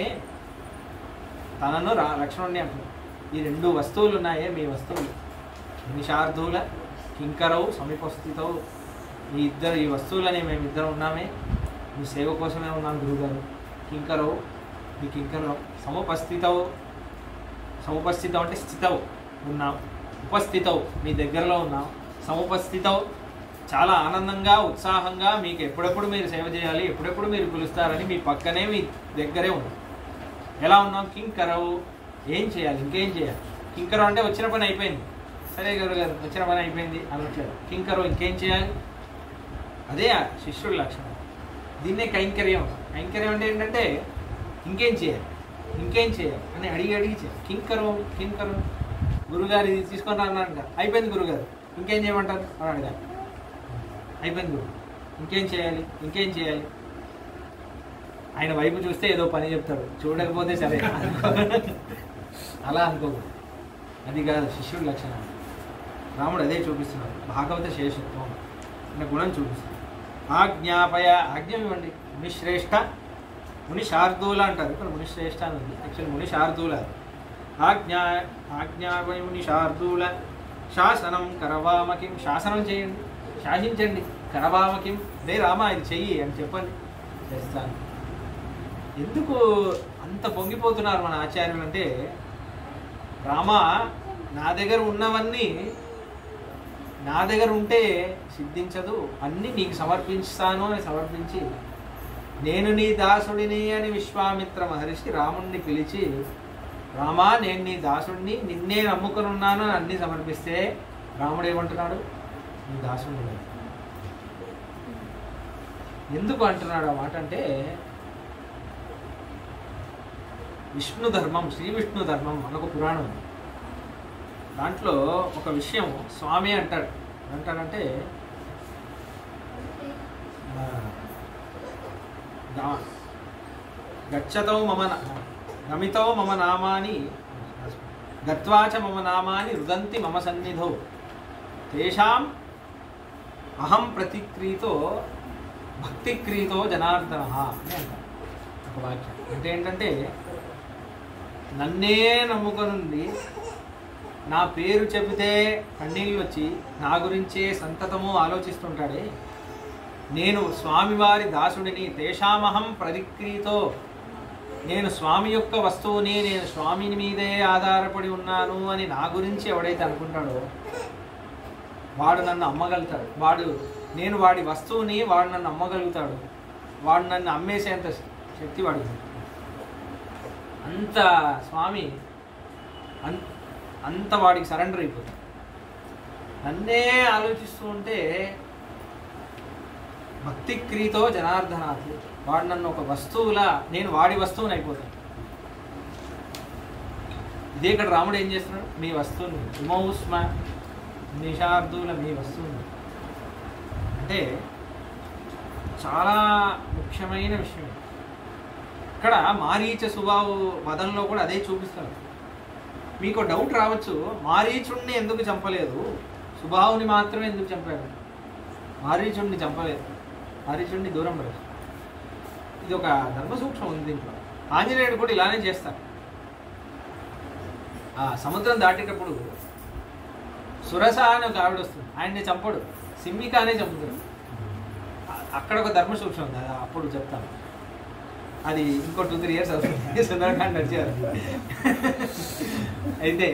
తనను రా లక్ష్మణుని అంటున్నాడు ఈ రెండు వస్తువులు ఉన్నాయే మీ వస్తువులు నిషార్ధుల కింకరవు సమీపస్థితవు ఈ ఇద్దరు ఈ వస్తువులని మేము ఇద్దరు ఉన్నామే మీ సేవ కోసమే ఉన్నాం గురువుగారు కింకరవు మీ కింకరవు సముపస్థితవు సముపస్థితం అంటే స్థితవు ఉన్నాం ఉపస్థితవు మీ దగ్గరలో ఉన్నాం సముపస్థితవు చాలా ఆనందంగా ఉత్సాహంగా మీకు ఎప్పుడెప్పుడు మీరు సేవ చేయాలి ఎప్పుడెప్పుడు మీరు పిలుస్తారని మీ పక్కనే మీ దగ్గరే ఉన్నాం ఎలా ఉన్నాం కింకరవు ఏం చేయాలి ఇంకేం చేయాలి కింకరవు అంటే వచ్చిన పని అయిపోయింది సరే గారు గారు వచ్చిన పని అయిపోయింది అనట్లేదు కింకరవు ఇంకేం చేయాలి అదే ఆ శిష్యుడి లక్షణం దీన్నే కైంకర్యం కైంకర్యం అంటే ఏంటంటే ఇంకేం చేయాలి ఇంకేం చేయాలి అని అడిగి అడిగి చేయాలి కింకరు కింకరు గురుగారు ఇది తీసుకొని అన్నాడు కదా అయిపోయింది గురుగారు ఇంకేం చేయమంటారు అని అడిగారు అయిపోయింది గురు ఇంకేం చేయాలి ఇంకేం చేయాలి ఆయన వైపు చూస్తే ఏదో పని చెప్తాడు చూడకపోతే సరే అనుకో. అలా అనుకోకూడదు అది కాదు శిష్యుడి లక్షణం రాముడు అదే చూపిస్తున్నాడు భాగవత శేషత్వం అనే గుణం చూపిస్తున్నాడు ఆజ్ఞాపయ ఆజ్ఞ ఇవ్వండి మునిశ్రేష్ఠ ముని శార్దూల అంటారు ఇక్కడ మునిశ్రేష్ఠ అని ఉంది యాక్చువల్ ముని శార్దూల అది. ఆజ్ఞా ఆజ్ఞాపయ ముని శార్దూల శాసనం కరవామకిం శాసనం చేయండి శాసించండి కరవామకిం రే రామా ఇది చెయ్యి అని చెప్పండి చేస్తాను ఎందుకు అంత పొంగిపోతున్నారు మన ఆచార్యులు అంటే రామా నా దగ్గర ఉన్నవన్నీ నా దగ్గర ఉంటే సిద్ధించదు అన్నీ నీకు సమర్పిస్తాను అని సమర్పించి నేను నీ దాసుడిని అని విశ్వామిత్ర మహర్షి రాముణ్ణి పిలిచి రామా నేను నీ దాసుడిని నిన్నే నమ్ముకొని ఉన్నాను అని అన్నీ సమర్పిస్తే రాముడు ఏమంటున్నాడు నీ దాసుడిని నేను." ఎందుకు అంటున్నాడు ఆ మాట అంటే విష్ణు ధర్మం శ్రీ విష్ణు ధర్మం మనకు పురాణం ఉంది దాంట్లో ఒక విషయం స్వామి అంటాడు అంటాడంటే ఆ, గా- గచ్చతో మమ న- గమితో మమ నామాని గత్వాచ మమ నామాని రుదంతి మమ సన్నిధౌ తేషాం అహం ప్రతిక్రీతో భక్తిక్రీతో జనార్దన అని అంటారు ఒక వాక్యం అంటే ఏంటంటే నన్నే నమ్ముకొనుండి నా పేరు చెబితే కన్నీళ్ళు వచ్చి నా గురించే సంతతము ఆలోచిస్తుంటాడే నేను స్వామివారి దాసుడిని తేషామహం ప్రతిక్రీతో నేను స్వామి యొక్క వస్తువుని నేను స్వామిని మీదే ఆధారపడి ఉన్నాను అని నా గురించి ఎవడైతే అనుకుంటాడో వాడు నన్ను అమ్మగలుగుతాడు వాడు నేను వాడి వస్తువుని వాడు నన్ను అమ్మగలుగుతాడు వాడు నన్ను అమ్మేసేంత శక్తి వాడికి ఉంది. అంత స్వామి అన్- అంత వాడికి సరెండర్ అయిపోతుంది నన్నే ఆలోచిస్తూ ఉంటే భక్తి క్రీతో జనార్దనాథ్ వాడు నన్ను ఒక వస్తువులా నేను వాడి వస్తువుని అయిపోతాను ఇదే ఇక్కడ రాముడు ఏం చేస్తున్నాడు మీ వస్తువుని ఇమౌస్మ నిషార్దుల మీ వస్తువుని అంటే చాలా ముఖ్యమైన విషయం ఇది. ఇక్కడ మారీచ సుబావు వదంలో కూడా అదే చూపిస్తారు మీకు డౌట్ రావచ్చు మారీచుణ్ణి ఎందుకు చంపలేదు సుబావుని మాత్రమే ఎందుకు చంపారు మారీచుణ్ణి చంపలేదు మారీచుణ్ణి దూరం పడదు ఇది ఒక ధర్మ సూక్ష్మం ఉంది దీంట్లో ఆంజనేయుడు కూడా ఇలానే చేస్తారు ఆ సముద్రం దాటేటప్పుడు సురస అని ఒక ఆవిడ వస్తుంది ఆయన్ని చంపడు సింహిక అనే చంపుతాడు ఆ- అక్కడ ఒక ధర్మ సూక్ష్మం ఉంది అది అప్పుడు చెప్తాను అది ఇంకో టూ త్రీ ఇయర్స్ అవుతుంది సుందరకాండ్ నడిచారు అయితే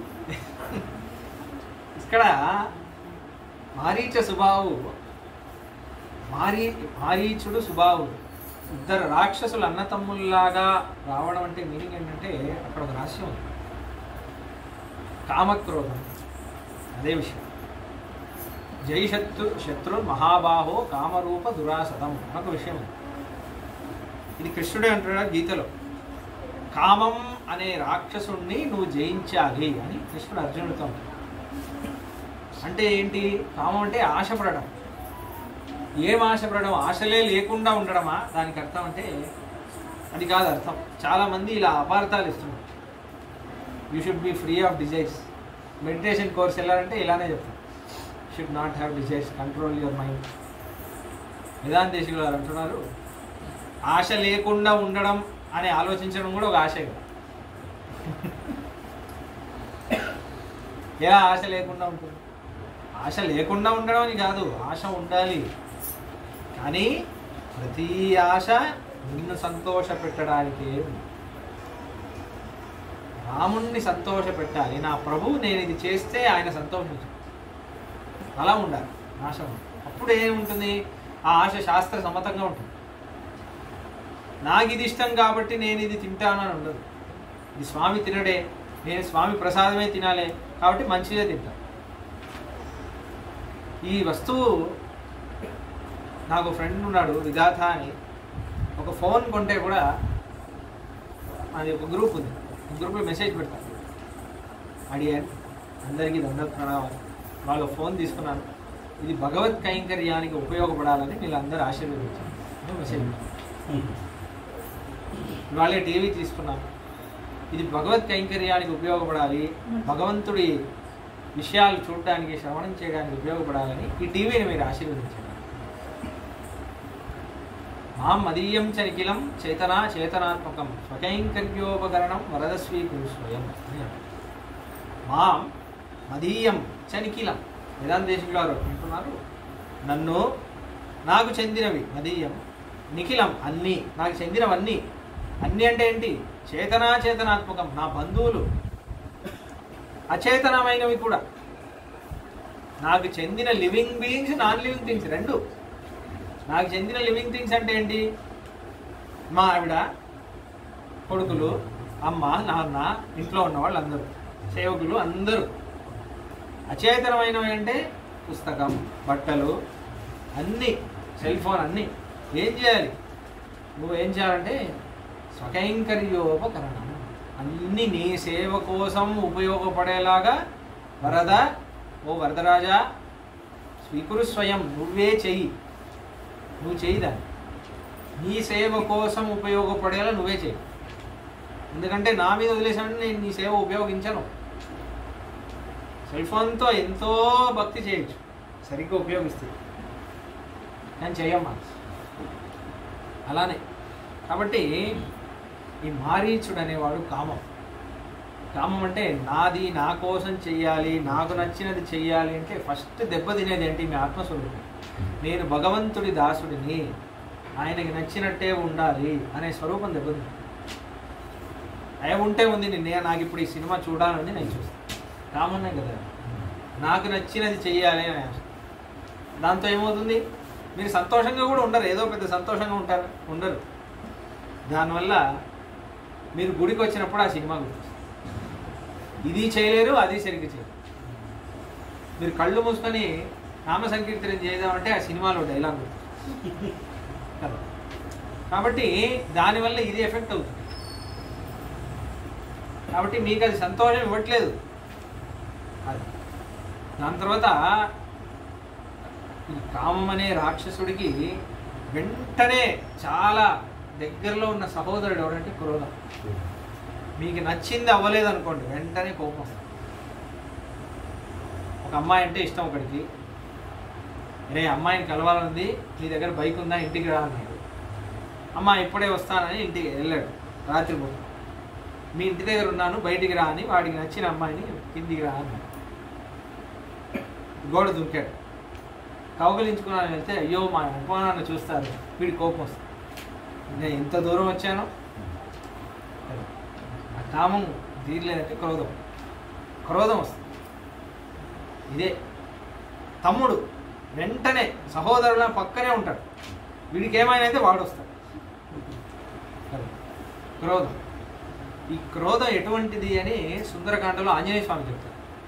ఇక్కడ మారీచ సుబావు మారీ మారీచుడు సుబావు ఇద్దరు రాక్షసులు అన్నతమ్ముల్లాగా రావడం అంటే మీనింగ్ ఏంటంటే అక్కడ ఒక రహస్యం ఉంది కామక్రోధం అదే విషయం జై శత్రు శత్రు మహాబాహో కామరూప దురాసతం ఒక విషయం ఉంది. ఇది కృష్ణుడే అంటున్నాడు గీతలో కామం అనే రాక్షసుణ్ణి నువ్వు జయించాలి అని కృష్ణుడు అర్జునుడితో అంటాడు. అంటే ఏంటి కామం అంటే ఆశపడడం ఏం ఆశపడడం ఆశలే లేకుండా ఉండడమా దానికి అర్థం అంటే అది కాదు అర్థం చాలామంది ఇలా అపార్థాలు ఇస్తున్నారు you should be free of desires meditation course వెళ్ళాలంటే ఇలానే చెప్తాను should not have desires control your mind వేదాంతేశులు గారు అంటున్నారు ఆశ లేకుండా ఉండడం అని ఆలోచించడం కూడా ఒక ఆశే కదా ఎలా ఆశ లేకుండా ఉంటుంది ఆశ లేకుండా ఉండడం అని కాదు ఆశ ఉండాలి కానీ ప్రతి ఆశ నిన్ను సంతోష పెట్టడానికే ఉంది. రాముణ్ణి సంతోష పెట్టాలి నా ప్రభు నేను ఇది చేస్తే ఆయన సంతోషించు అలా ఉండాలి ఆశ ఉండాలి. అప్పుడు ఏముంటుంది ఆ ఆశ శాస్త్ర సమ్మతంగా ఉంటుంది నాకు ఇది ఇష్టం కాబట్టి నేను ఇది తింటాను అని ఉండదు ఇది స్వామి తినడే నేను స్వామి ప్రసాదమే తినాలి కాబట్టి మంచిదే తింటాను ఈ వస్తువు నాకు ఫ్రెండ్ ఉన్నాడు విధాత అని ఒక ఫోన్ కొంటే కూడా అది ఒక గ్రూప్ ఉంది ఆ గ్రూప్లో మెసేజ్ పెడతాను అడిగాను అందరికీ దండ ప్రణామాలు వాళ్ళ ఫోన్ తీసుకున్నాను ఇది భగవత్ కైంకర్యానికి ఉపయోగపడాలని వీళ్ళందరూ ఆశీర్వదించారు అని మెసేజ్ పెట్టాను. వాళ్ళే టీవీ తీసుకున్నాను ఇది భగవత్ కైంకర్యానికి ఉపయోగపడాలి భగవంతుడి విషయాలు చూడడానికి శ్రవణం చేయడానికి ఉపయోగపడాలని ఈ టీవీని మీరు ఆశీర్వదించారు మాం మదీయం చ నిఖిలం చేతనా చేతనాత్మకం స్వకైంకర్యోపకరణం వరద స్వీకురు స్వయం అని అన్నాడు. మాం మదీయం చ నిఖిలం వేదాంతేశులు గారు అంటున్నారు నన్ను నాకు చెందినవి మదీయం నిఖిలం అన్నీ నాకు చెందినవన్నీ అన్నీ అంటే ఏంటి చేతనా చేతనాత్మకం నా బంధువులు అచేతనమైనవి కూడా నాకు చెందిన living beings non living things రెండు నాకు చెందిన లివింగ్ థింగ్స్ అంటే ఏంటి మా ఆవిడ కొడుకులు అమ్మ నాన్న ఇంట్లో ఉన్న వాళ్ళు అందరూ సేవకులు అందరూ అచేతనమైనవి అంటే పుస్తకం బట్టలు అన్నీ సెల్ ఫోన్ అన్నీ ఏం చేయాలి నువ్వు ఏం చేయాలంటే స్వకైంకర్యోపకరణం అన్నీ నీ సేవ కోసం ఉపయోగపడేలాగా వరద ఓ వరదరాజా స్వీకురు స్వయం నువ్వే చెయ్యి నువ్వు చెయ్యి దాన్ని నీ సేవ కోసం ఉపయోగపడేలా నువ్వే చెయ్యి ఎందుకంటే నా మీద వదిలేసానంటే నేను నీ సేవ ఉపయోగించను సెల్ ఫోన్తో ఎంతో భక్తి చేయొచ్చు సరిగ్గా ఉపయోగిస్తే నేను చెయ్యమ్మా అలానే కాబట్టి ఈ మారీచుడు అనేవాడు కామం కామం అంటే నాది నా కోసం చెయ్యాలి నాకు నచ్చినది చెయ్యాలి అంటే ఫస్ట్ దెబ్బ తినేది ఏంటి మీ ఆత్మస్వరూపం నేను భగవంతుడి దాసుడిని ఆయనకి నచ్చినట్టే ఉండాలి అనే స్వరూపం దెబ్బతింది అయ ఉంటే ఉంది నేను నాకు ఇప్పుడు ఈ సినిమా చూడాలని నేను చూస్తాను కామన్నే కదా నాకు నచ్చినది చెయ్యాలి అని ఆశ. దాంతో ఏమవుతుంది మీరు సంతోషంగా కూడా ఉండరు ఏదో పెద్ద సంతోషంగా ఉంటారు ఉండరు దానివల్ల మీరు గుడికి వచ్చినప్పుడు ఆ సినిమా గుర్తొస్తుంది ఇది చేయలేరు అది సరిగ్గా చేయలేరు మీరు కళ్ళు మూసుకొని నామ సంకీర్తనం చేద్దామంటే ఆ సినిమాలో డైలాగ్ కదా కాబట్టి దానివల్ల ఇది ఎఫెక్ట్ అవుతుంది కాబట్టి మీకు అది సంతోషం ఇవ్వట్లేదు అది దాని తర్వాత ఈ కామం అనే రాక్షసుడికి వెంటనే చాలా దగ్గరలో ఉన్న సహోదరుడు ఎవరంటే క్రోధం మీకు నచ్చింది అవ్వలేదు అనుకోండి వెంటనే కోపం వస్తుంది ఒక అమ్మాయి అంటే ఇష్టం ఒకడికి రే అమ్మాయిని కలవాలనుంది నీ దగ్గర బైక్ ఉందా ఇంటికి రా అన్నాడు అమ్మ ఇప్పుడే వస్తానని ఇంటికి వెళ్ళాడు రాత్రి పూట మీ ఇంటి దగ్గర ఉన్నాను బయటికి రా అని వాడికి నచ్చిన అమ్మాయిని కిందికి రా అన్నాడు గోడ దుంకాడు కౌగలించుకున్నాను వెళ్తే అయ్యో మా ఉపమానాన్ని చూస్తారు వీడి కోపం వస్తుంది నేను ఇంత దూరం వచ్చాను ఆ కామం తీరలేదంటే క్రోధం క్రోధం వస్తుంది ఇదే తమ్ముడు వెంటనే సహోదరుల పక్కనే ఉంటాడు వీడికి ఏమైనా అయితే వాడు వస్తాడు కదా. క్రోధం ఈ క్రోధం ఎటువంటిది అని సుందరకాండలో ఆంజనేయ స్వామి చెప్తారు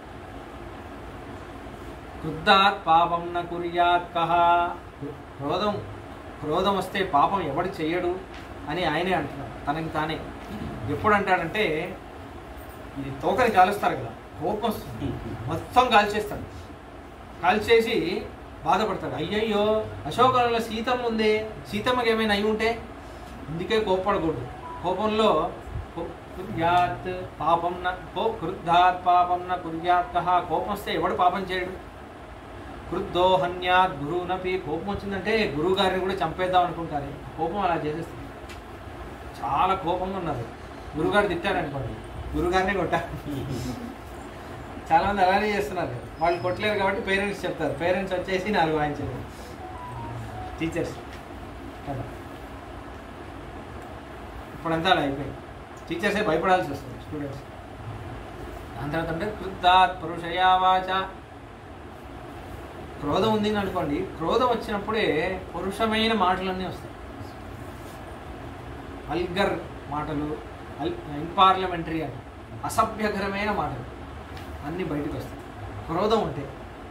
క్రుద్ధాత్ పాపం న కుర్యాత్ కహ క్రోధం క్రోధం వస్తే పాపం ఎవడు చెయ్యడు అని ఆయనే అంటున్నాడు తనకి తానే ఎప్పుడు అంటాడంటే ఇది తోకని కాలుస్తారు కదా కోపం వస్తుంది మొత్తం కాల్చేస్తాడు కాల్చేసి బాధపడతాడు అయ్యయ్యో అశోకంలో సీతమ్మ ఉంది సీతమ్మకి ఏమైనా అయి ఉంటే అందుకే కోప్పడకూడదు కోపంలో కు- కుర్యాత్ పాపం న కో క్రుద్ధాత్ పాపం న కుర్యాత్ కహ కోపం వస్తే ఎవడు పాపం చేయడు క్రుద్ధో హన్యాత్ గురువునపి కోపం వచ్చిందంటే గురువు గారిని కూడా చంపేద్దాం అనుకుంటారు కోపం అలా చేసేస్తుంది చాలా కోపంగా ఉన్నారు గురుగారు తిట్టారనుకోండి గురుగారినే కొట్టారు చాలా మంది అలానే చేస్తున్నారు వాళ్ళు కొట్టలేరు కాబట్టి పేరెంట్స్ చెప్తారు పేరెంట్స్ వచ్చేసి నాలుగు వాయించారు టీచర్స్ కదా ఇప్పుడంతా అలా అయిపోయింది టీచర్సే భయపడాల్సి వస్తుంది స్టూడెంట్స్ దాని తర్వాత అంటే కృద్ధాత్ పురుషయావాచ క్రోధం ఉంది అని అనుకోండి క్రోధం వచ్చినప్పుడే పురుషమైన మాటలన్నీ వస్తాయి అల్గర్ మాటలు అల్ ఇన్పార్లమెంటరీ అని అసభ్యకరమైన మాటలు అన్నీ బయటకు వస్తాయి క్రోధం ఉంటే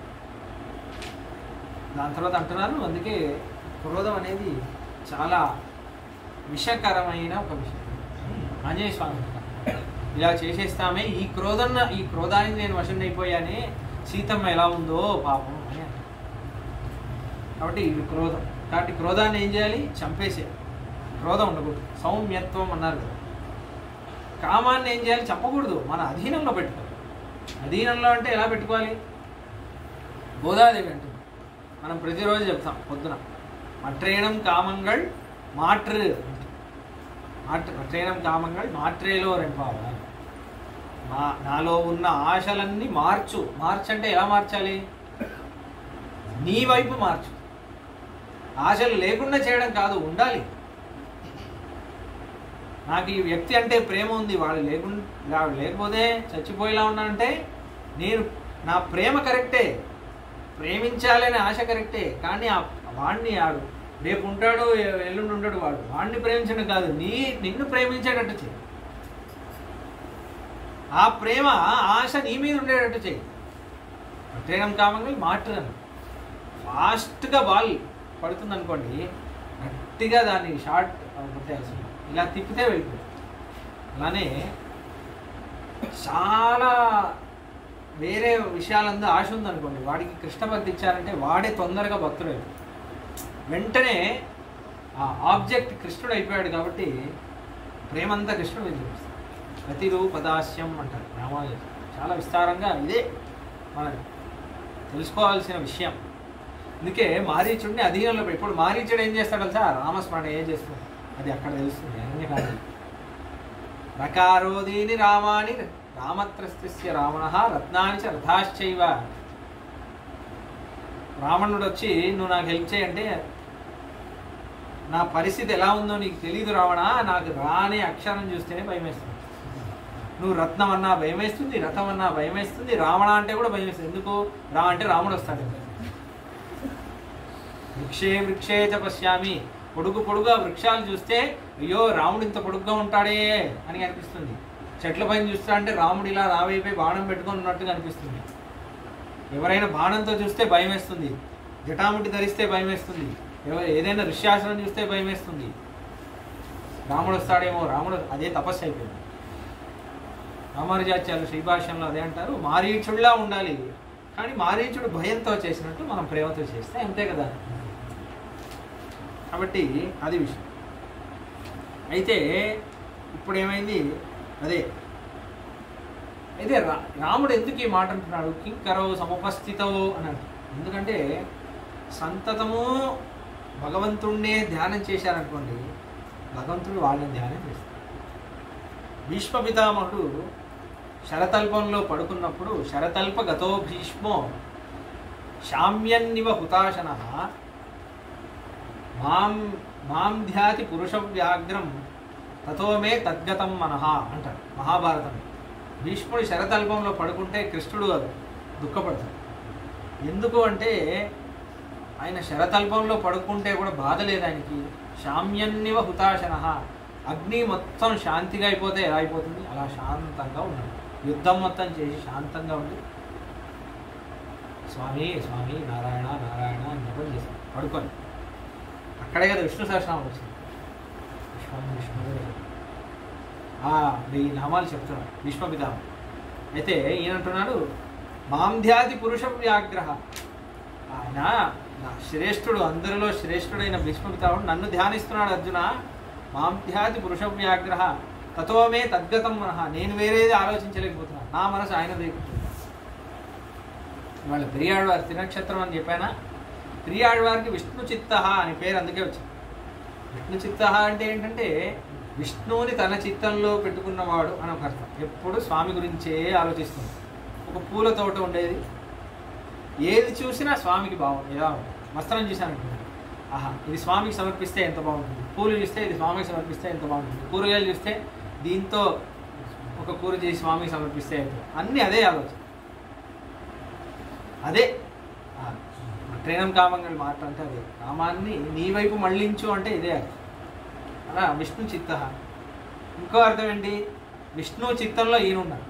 దాని తర్వాత అంటున్నారు అందుకే క్రోధం అనేది చాలా విషకరమైన ఒక విషయం ఆంజనేయ స్వామి అంటారు. ఇలా చేసేస్తామే ఈ క్రోధన్న ఈ క్రోధానికి నేను వశం అయిపోయానే సీతమ్మ ఎలా ఉందో పాపం అని అంటారు. కాబట్టి ఇది క్రోధం కాబట్టి క్రోధాన్ని ఏం చేయాలి చంపేసేయాలి క్రోధం ఉండకూడదు సౌమ్యత్వం అన్నారు కదా కామాన్ని ఏం చేయాలి చంపకూడదు మన అధీనంలో పెట్టుకోవాలి అధీనంలో అంటే ఎలా పెట్టుకోవాలి గోదాదేవి అంటుంది మనం ప్రతిరోజు చెప్తాం పొద్దున మట్రేణం కామంగళ్ మాట్రు మాట్ర మట్రేణం కామంగళ్ మాట్రేలో రెంపావా మా నాలో ఉన్న ఆశలన్నీ మార్చు మార్చంటే ఎలా మార్చాలి నీ వైపు మార్చు ఆశలు లేకుండా చేయడం కాదు ఉండాలి నాకు ఈ వ్యక్తి అంటే ప్రేమ ఉంది వాడు లేకుండా వాడు లేకపోతే చచ్చిపోయేలా ఉన్నానంటే నేను నా ప్రేమ కరెక్టే ప్రేమించాలనే ఆశ కరెక్టే కానీ ఆ వాడిని ఆడు రేపు ఉంటాడు ఎ- ఎల్లుండి ఉంటాడు వాడు వాడిని ప్రేమించడం కాదు నీ నిన్ను ప్రేమించేటట్టు చేయి ఆ ప్రేమ ఆ ఆశ నీ మీద ఉండేటట్టు చేయి ప్రేమ కామంగా మాట్లాడను ఫాస్ట్గా బాల్ పడుతుంది అనుకోండి గట్టిగా దాన్ని షార్ట్ కొట్టేయాల్సి ఉంటుంది. ఇలా తిప్పితే వెళ్ళిపోతుంది అలానే చాలా వేరే విషయాలందు ఆశ ఉందనుకోండి వాడికి కృష్ణ భక్తి ఇచ్చారంటే వాడే తొందరగా భక్తుడు వెంటనే ఆ ఆబ్జెక్ట్ కృష్ణుడు అయిపోయాడు కాబట్టి ప్రేమంతా కృష్ణుడు మీద చూపిస్తాడు ప్రతిరూపదాస్యం అంటారు రామానుజ చాలా విస్తారంగా ఇదే మనం తెలుసుకోవాల్సిన విషయం అందుకే మారీచుడిని అధీనంలో పెట్టి- ఇప్పుడు మారీచుడు ఏం చేస్తాడు తెలుసా రామస్మరణ ఏం చేస్తుంది అది అక్కడ తెలుస్తుంది అన్ని కాదు రకారోదీని రామాని రామత్రస్య రావణ రత్నాని చ రథాశ్చైవ రావణుడు వచ్చి నువ్వు నాకు హెల్ప్ చేయంటే నా పరిస్థితి ఎలా ఉందో నీకు తెలియదు రావణ నాకు రాని అక్షరం చూస్తేనే భయం వేస్తుంది నువ్వు రత్నం అన్నా భయం వేస్తుంది రథం అన్నా భయం వేస్తుంది రావణ అంటే కూడా భయం వేస్తుంది ఎందుకు రా అంటే రాముడు వస్తాడు వృక్షే వృక్షే చ పశ్యామి పొడుగు పొడుగా వృక్షాలు చూస్తే అయ్యో రాముడు ఇంత పొడుగ్గా ఉంటాడే అని అనిపిస్తుంది చెట్ల పైన చూస్తా అంటే రాముడు ఇలా రావైపోయి బాణం పెట్టుకొని ఉన్నట్టుగా అనిపిస్తుంది ఎవరైనా బాణంతో చూస్తే భయం వేస్తుంది జటాముటి ధరిస్తే భయం వేస్తుంది ఎవరు ఏదైనా ఋష్యాసనం చూస్తే భయం వేస్తుంది రాముడు వస్తాడేమో రాముడు అదే తపస్సు అయిపోయింది రామానుజాచార్యులు శ్రీభాష్యంలో అదే అంటారు మారీచుడిలా ఉండాలి కానీ మారీచుడు భయంతో చేసినట్టు మనం ప్రేమతో చేస్తే అంతే కదా కాబట్టి అది విషయం అయితే ఇప్పుడు ఏమైంది అదే అయితే రా రాముడు ఎందుకు ఈ మాట అంటున్నాడు కింకరో సముపస్థితవు అని అంటాడు ఎందుకంటే సంతతము భగవంతుణ్ణే ధ్యానం చేశారనుకోండి భగవంతుడు వాళ్ళని ధ్యానం చేస్తాడు భీష్మ పితామహుడు శరతల్పంలో పడుకున్నప్పుడు శరతల్ప గతో భీష్మో శామ్యన్నివ హుతాశన మాం మాం ధ్యాతి పురుష వ్యాఘ్రం తతో మే తద్గతం మనహ అంటాడు మహాభారతం భీష్ముడు శరతల్పంలో పడుకుంటే కృష్ణుడు దుఃఖపడతాడు ఎందుకు అంటే ఆయన శరతల్పంలో పడుకుంటే కూడా బాధ లేదు ఆయనకి శామ్యన్నివ హుతాశన అగ్ని మొత్తం శాంతిగా అయిపోతే ఎలా అయిపోతుంది అలా శాంతంగా ఉన్నాడు యుద్ధం మొత్తం చేసి శాంతంగా ఉండి స్వామి స్వామి నారాయణ నారాయణ అని జపం చేశాడు పడుకొని అక్కడే కదా విష్ణు సహస్రనామం వచ్చింది విశ్వం విష్ణువే ఆ వెయ్యి నామాలు చెప్తున్నాడు విశ్వపితామ అయితే ఈయన అంటున్నాడు మాంధ్యాది పురుష వ్యాగ్రహ ఆయన నా శ్రేష్ఠుడు అందరిలో శ్రేష్ఠుడైన భీష్మపితావుడు నన్ను ధ్యానిస్తున్నాడు అర్జున మాంధ్యాది పురుష వ్యాగ్రహ తత్వమే తద్గతం మనహ నేను వేరేది ఆలోచించలేకపోతున్నా నా మనసు ఆయన రేపుతుంది ఇవాళ పెరియాழ்వారి తినక్షత్రం అని చెప్పానా పెరియాழ்వారికి విష్ణు చిత్త అని పేరు అందుకే వచ్చింది విష్ణు చిత్త అంటే ఏంటంటే విష్ణువుని తన చిత్తంలో పెట్టుకున్నవాడు అని ఒక అర్థం ఎప్పుడు స్వామి గురించే ఆలోచిస్తుంది ఒక పూల తోట ఉండేది ఏది చూసినా స్వామికి బాగుంది ఎలా ఉంటుంది వస్త్రం చూశాను ఆహా ఇది స్వామికి సమర్పిస్తే ఎంత బాగుంటుంది పూలు చూస్తే ఇది స్వామికి సమర్పిస్తే ఎంత బాగుంటుంది కూరగాయలు చూస్తే దీంతో ఒక కూర చేసి స్వామికి సమర్పిస్తే ఎంత అన్నీ అదే ఆలోచన అదే ఆ, ట్రైనం కామంగల్ మాట అంటే అదే కామాన్ని నీ వైపు మళ్ళించు అంటే ఇదే అర్థం అలా విష్ణు చిత్త ఇంకో అర్థం ఏంటి విష్ణు చిత్తంలో ఈయనున్నాడు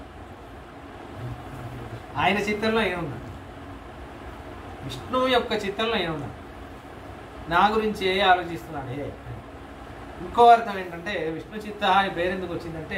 ఆయన చిత్తంలో ఈయనున్నాడు విష్ణువు యొక్క చిత్తంలో ఈయనున్నాడు నా గురించి ఏ ఆలోచిస్తున్నాడే ఇంకో అర్థం ఏంటంటే విష్ణు చిత్త అని పేరు ఎందుకు వచ్చిందంటే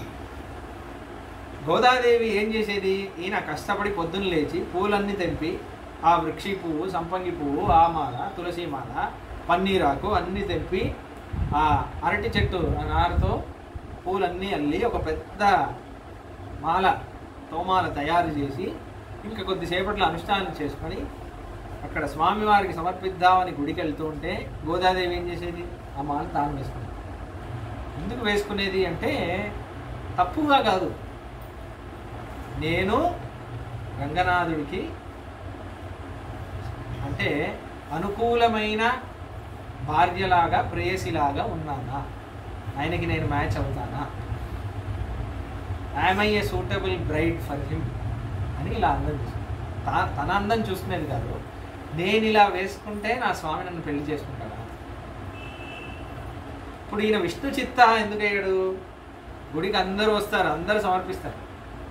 గోదాదేవి ఏం చేసేది ఈయన కష్టపడి పొద్దున్న లేచి పూలన్నీ తెంపి ఆ వృక్షి పువ్వు సంపంగి పువ్వు ఆ మాల తులసి మాల పన్నీరాకు అన్నీ తెంపి ఆ అరటి చెట్టు ఆ నారతో పూలన్నీ అల్లి ఒక పెద్ద మాల తోమాల తయారు చేసి ఇంకా కొద్దిసేపట్లో అనుష్ఠానం చేసుకొని అక్కడ స్వామివారికి సమర్పిద్దామని గుడికి వెళ్తూ ఉంటే గోదాదేవి ఏం చేసేది ఆ మాల తాను వేసుకునేది ఎందుకు వేసుకునేది అంటే తప్పుగా కాదు నేను రంగనాథుడికి అంటే అనుకూలమైన భార్యలాగా ప్రేయసిలాగా ఉన్నానా ఆయనకి నేను మ్యాచ్ అవుతానా I'm I a suitable bride for him అని ఇలా అందం చూసుకుంది తా- తన అందం చూసుకునేది కాదు నేను ఇలా వేసుకుంటే నా స్వామి నన్ను పెళ్లి చేసుకుంటాడా ఇప్పుడు ఈయన విష్ణు చిత్త ఎందుకు అయ్యాడు గుడికి అందరూ వస్తారు అందరూ సమర్పిస్తారు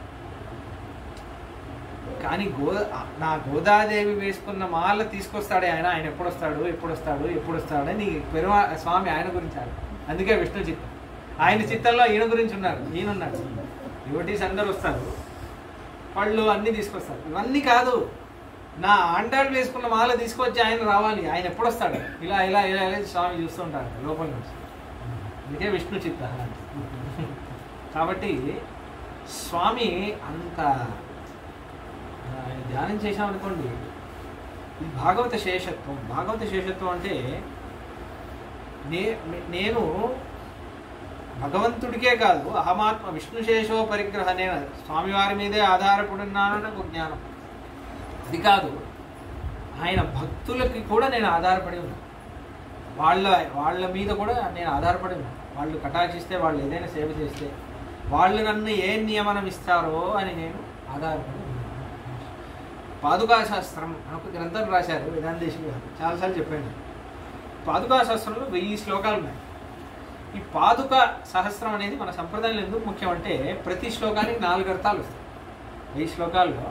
కానీ గో నా గోదాదేవి వేసుకున్న మాల తీసుకొస్తాడే ఆయన ఆయన ఎప్పుడు వస్తాడు ఎప్పుడు వస్తాడు ఎప్పుడు వస్తాడు అని పెరుమా స్వామి ఆయన గురించి ఆడు అందుకే విష్ణు చిత్తం ఆయన చిత్తంలో ఈయన గురించి ఉన్నారు ఈయనున్నాడు యువటీస్ అందరూ వస్తారు వాళ్ళు అన్నీ తీసుకొస్తారు ఇవన్నీ కాదు నా ఆండాళ్ళు వేసుకున్న మాల తీసుకొచ్చి ఆయన రావాలి ఆయన ఎప్పుడు వస్తాడు ఇలా ఇలా ఇలా ఇలా స్వామి చూస్తూ ఉంటాడు లోపల నుంచి అందుకే విష్ణు చిత్త కాబట్టి స్వామి అంత ఆయన ధ్యానం చేశామనుకోండి ఇది భాగవత శేషత్వం భాగవత శేషత్వం అంటే నే నేను భగవంతుడికే కాదు అహమాత్మ విష్ణు శేషో పరిగ్రహ నేను స్వామివారి మీదే ఆధారపడున్నానని ఒక జ్ఞానం అది కాదు ఆయన భక్తులకి కూడా నేను ఆధారపడి ఉన్నాను వాళ్ళ వాళ్ళ మీద కూడా నేను ఆధారపడి ఉన్నాను వాళ్ళు కటాక్షిస్తే వాళ్ళు ఏదైనా సేవ చేస్తే వాళ్ళు నన్ను ఏ నియమనం ఇస్తారో అని నేను ఆధారపడి ఉన్నాను పాదుకా శాస్త్రం అని ఒక గ్రంథం రాశారు వేదాంతేశి గారు చాలాసార్లు చెప్పాను పాదుకా శాస్త్రంలో వెయ్యి శ్లోకాలు ఉన్నాయి ఈ పాదుక సహస్రం అనేది మన సంప్రదాయంలో ఎందుకు ముఖ్యం అంటే ప్రతి శ్లోకానికి నాలుగు అర్థాలు వస్తాయి వెయ్యి శ్లోకాల్లో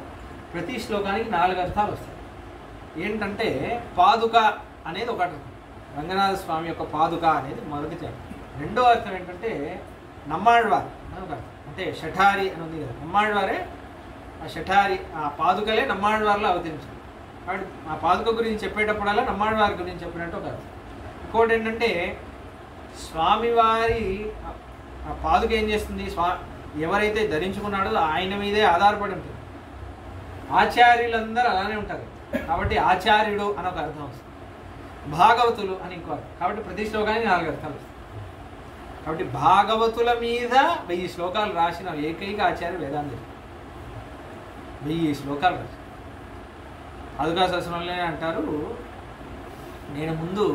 ప్రతి శ్లోకానికి నాలుగు అర్థాలు వస్తాయి ఏంటంటే పాదుక అనేది ఒక అర్థం రంగనాథ స్వామి యొక్క పాదుక అనేది మొదటి అర్థం రెండో అర్థం ఏంటంటే నమ్మాళ్వార్ అని ఒక అర్థం అంటే షఠారి అని ఉంది కదా నమ్మాళ్వారే ఆ షఠారి ఆ పాదుకలే నమ్మాళ్వార్లో అవతరించారు కాబట్టి ఆ పాదుక గురించి చెప్పేటప్పుడల్లా నమ్మాళ్వారి గురించి చెప్పినట్టు ఒక అర్థం ఇంకోటి ఏంటంటే స్వామివారి ఆ- ఆ పాదుక ఏం చేస్తుంది స్వా ఎవరైతే ధరించుకున్నాడో ఆయన మీదే ఆధారపడి ఉంటుంది ఆచార్యులందరూ అలానే ఉంటారు కాబట్టి ఆచార్యుడు అని ఒక అర్థం వస్తుంది భాగవతులు అని ఇంకో అర్థం కాబట్టి ప్రతి శ్లోకానికి నాలుగు అర్థాలు వస్తాయి కాబట్టి భాగవతుల మీద వెయ్యి శ్లోకాలు రాసిన ఏకైక ఆచార్య వేదాంతి వెయ్యి శ్లోకాలు రాసి అదుగా శాస్త్రంలోనే అంటారు నేను ముందు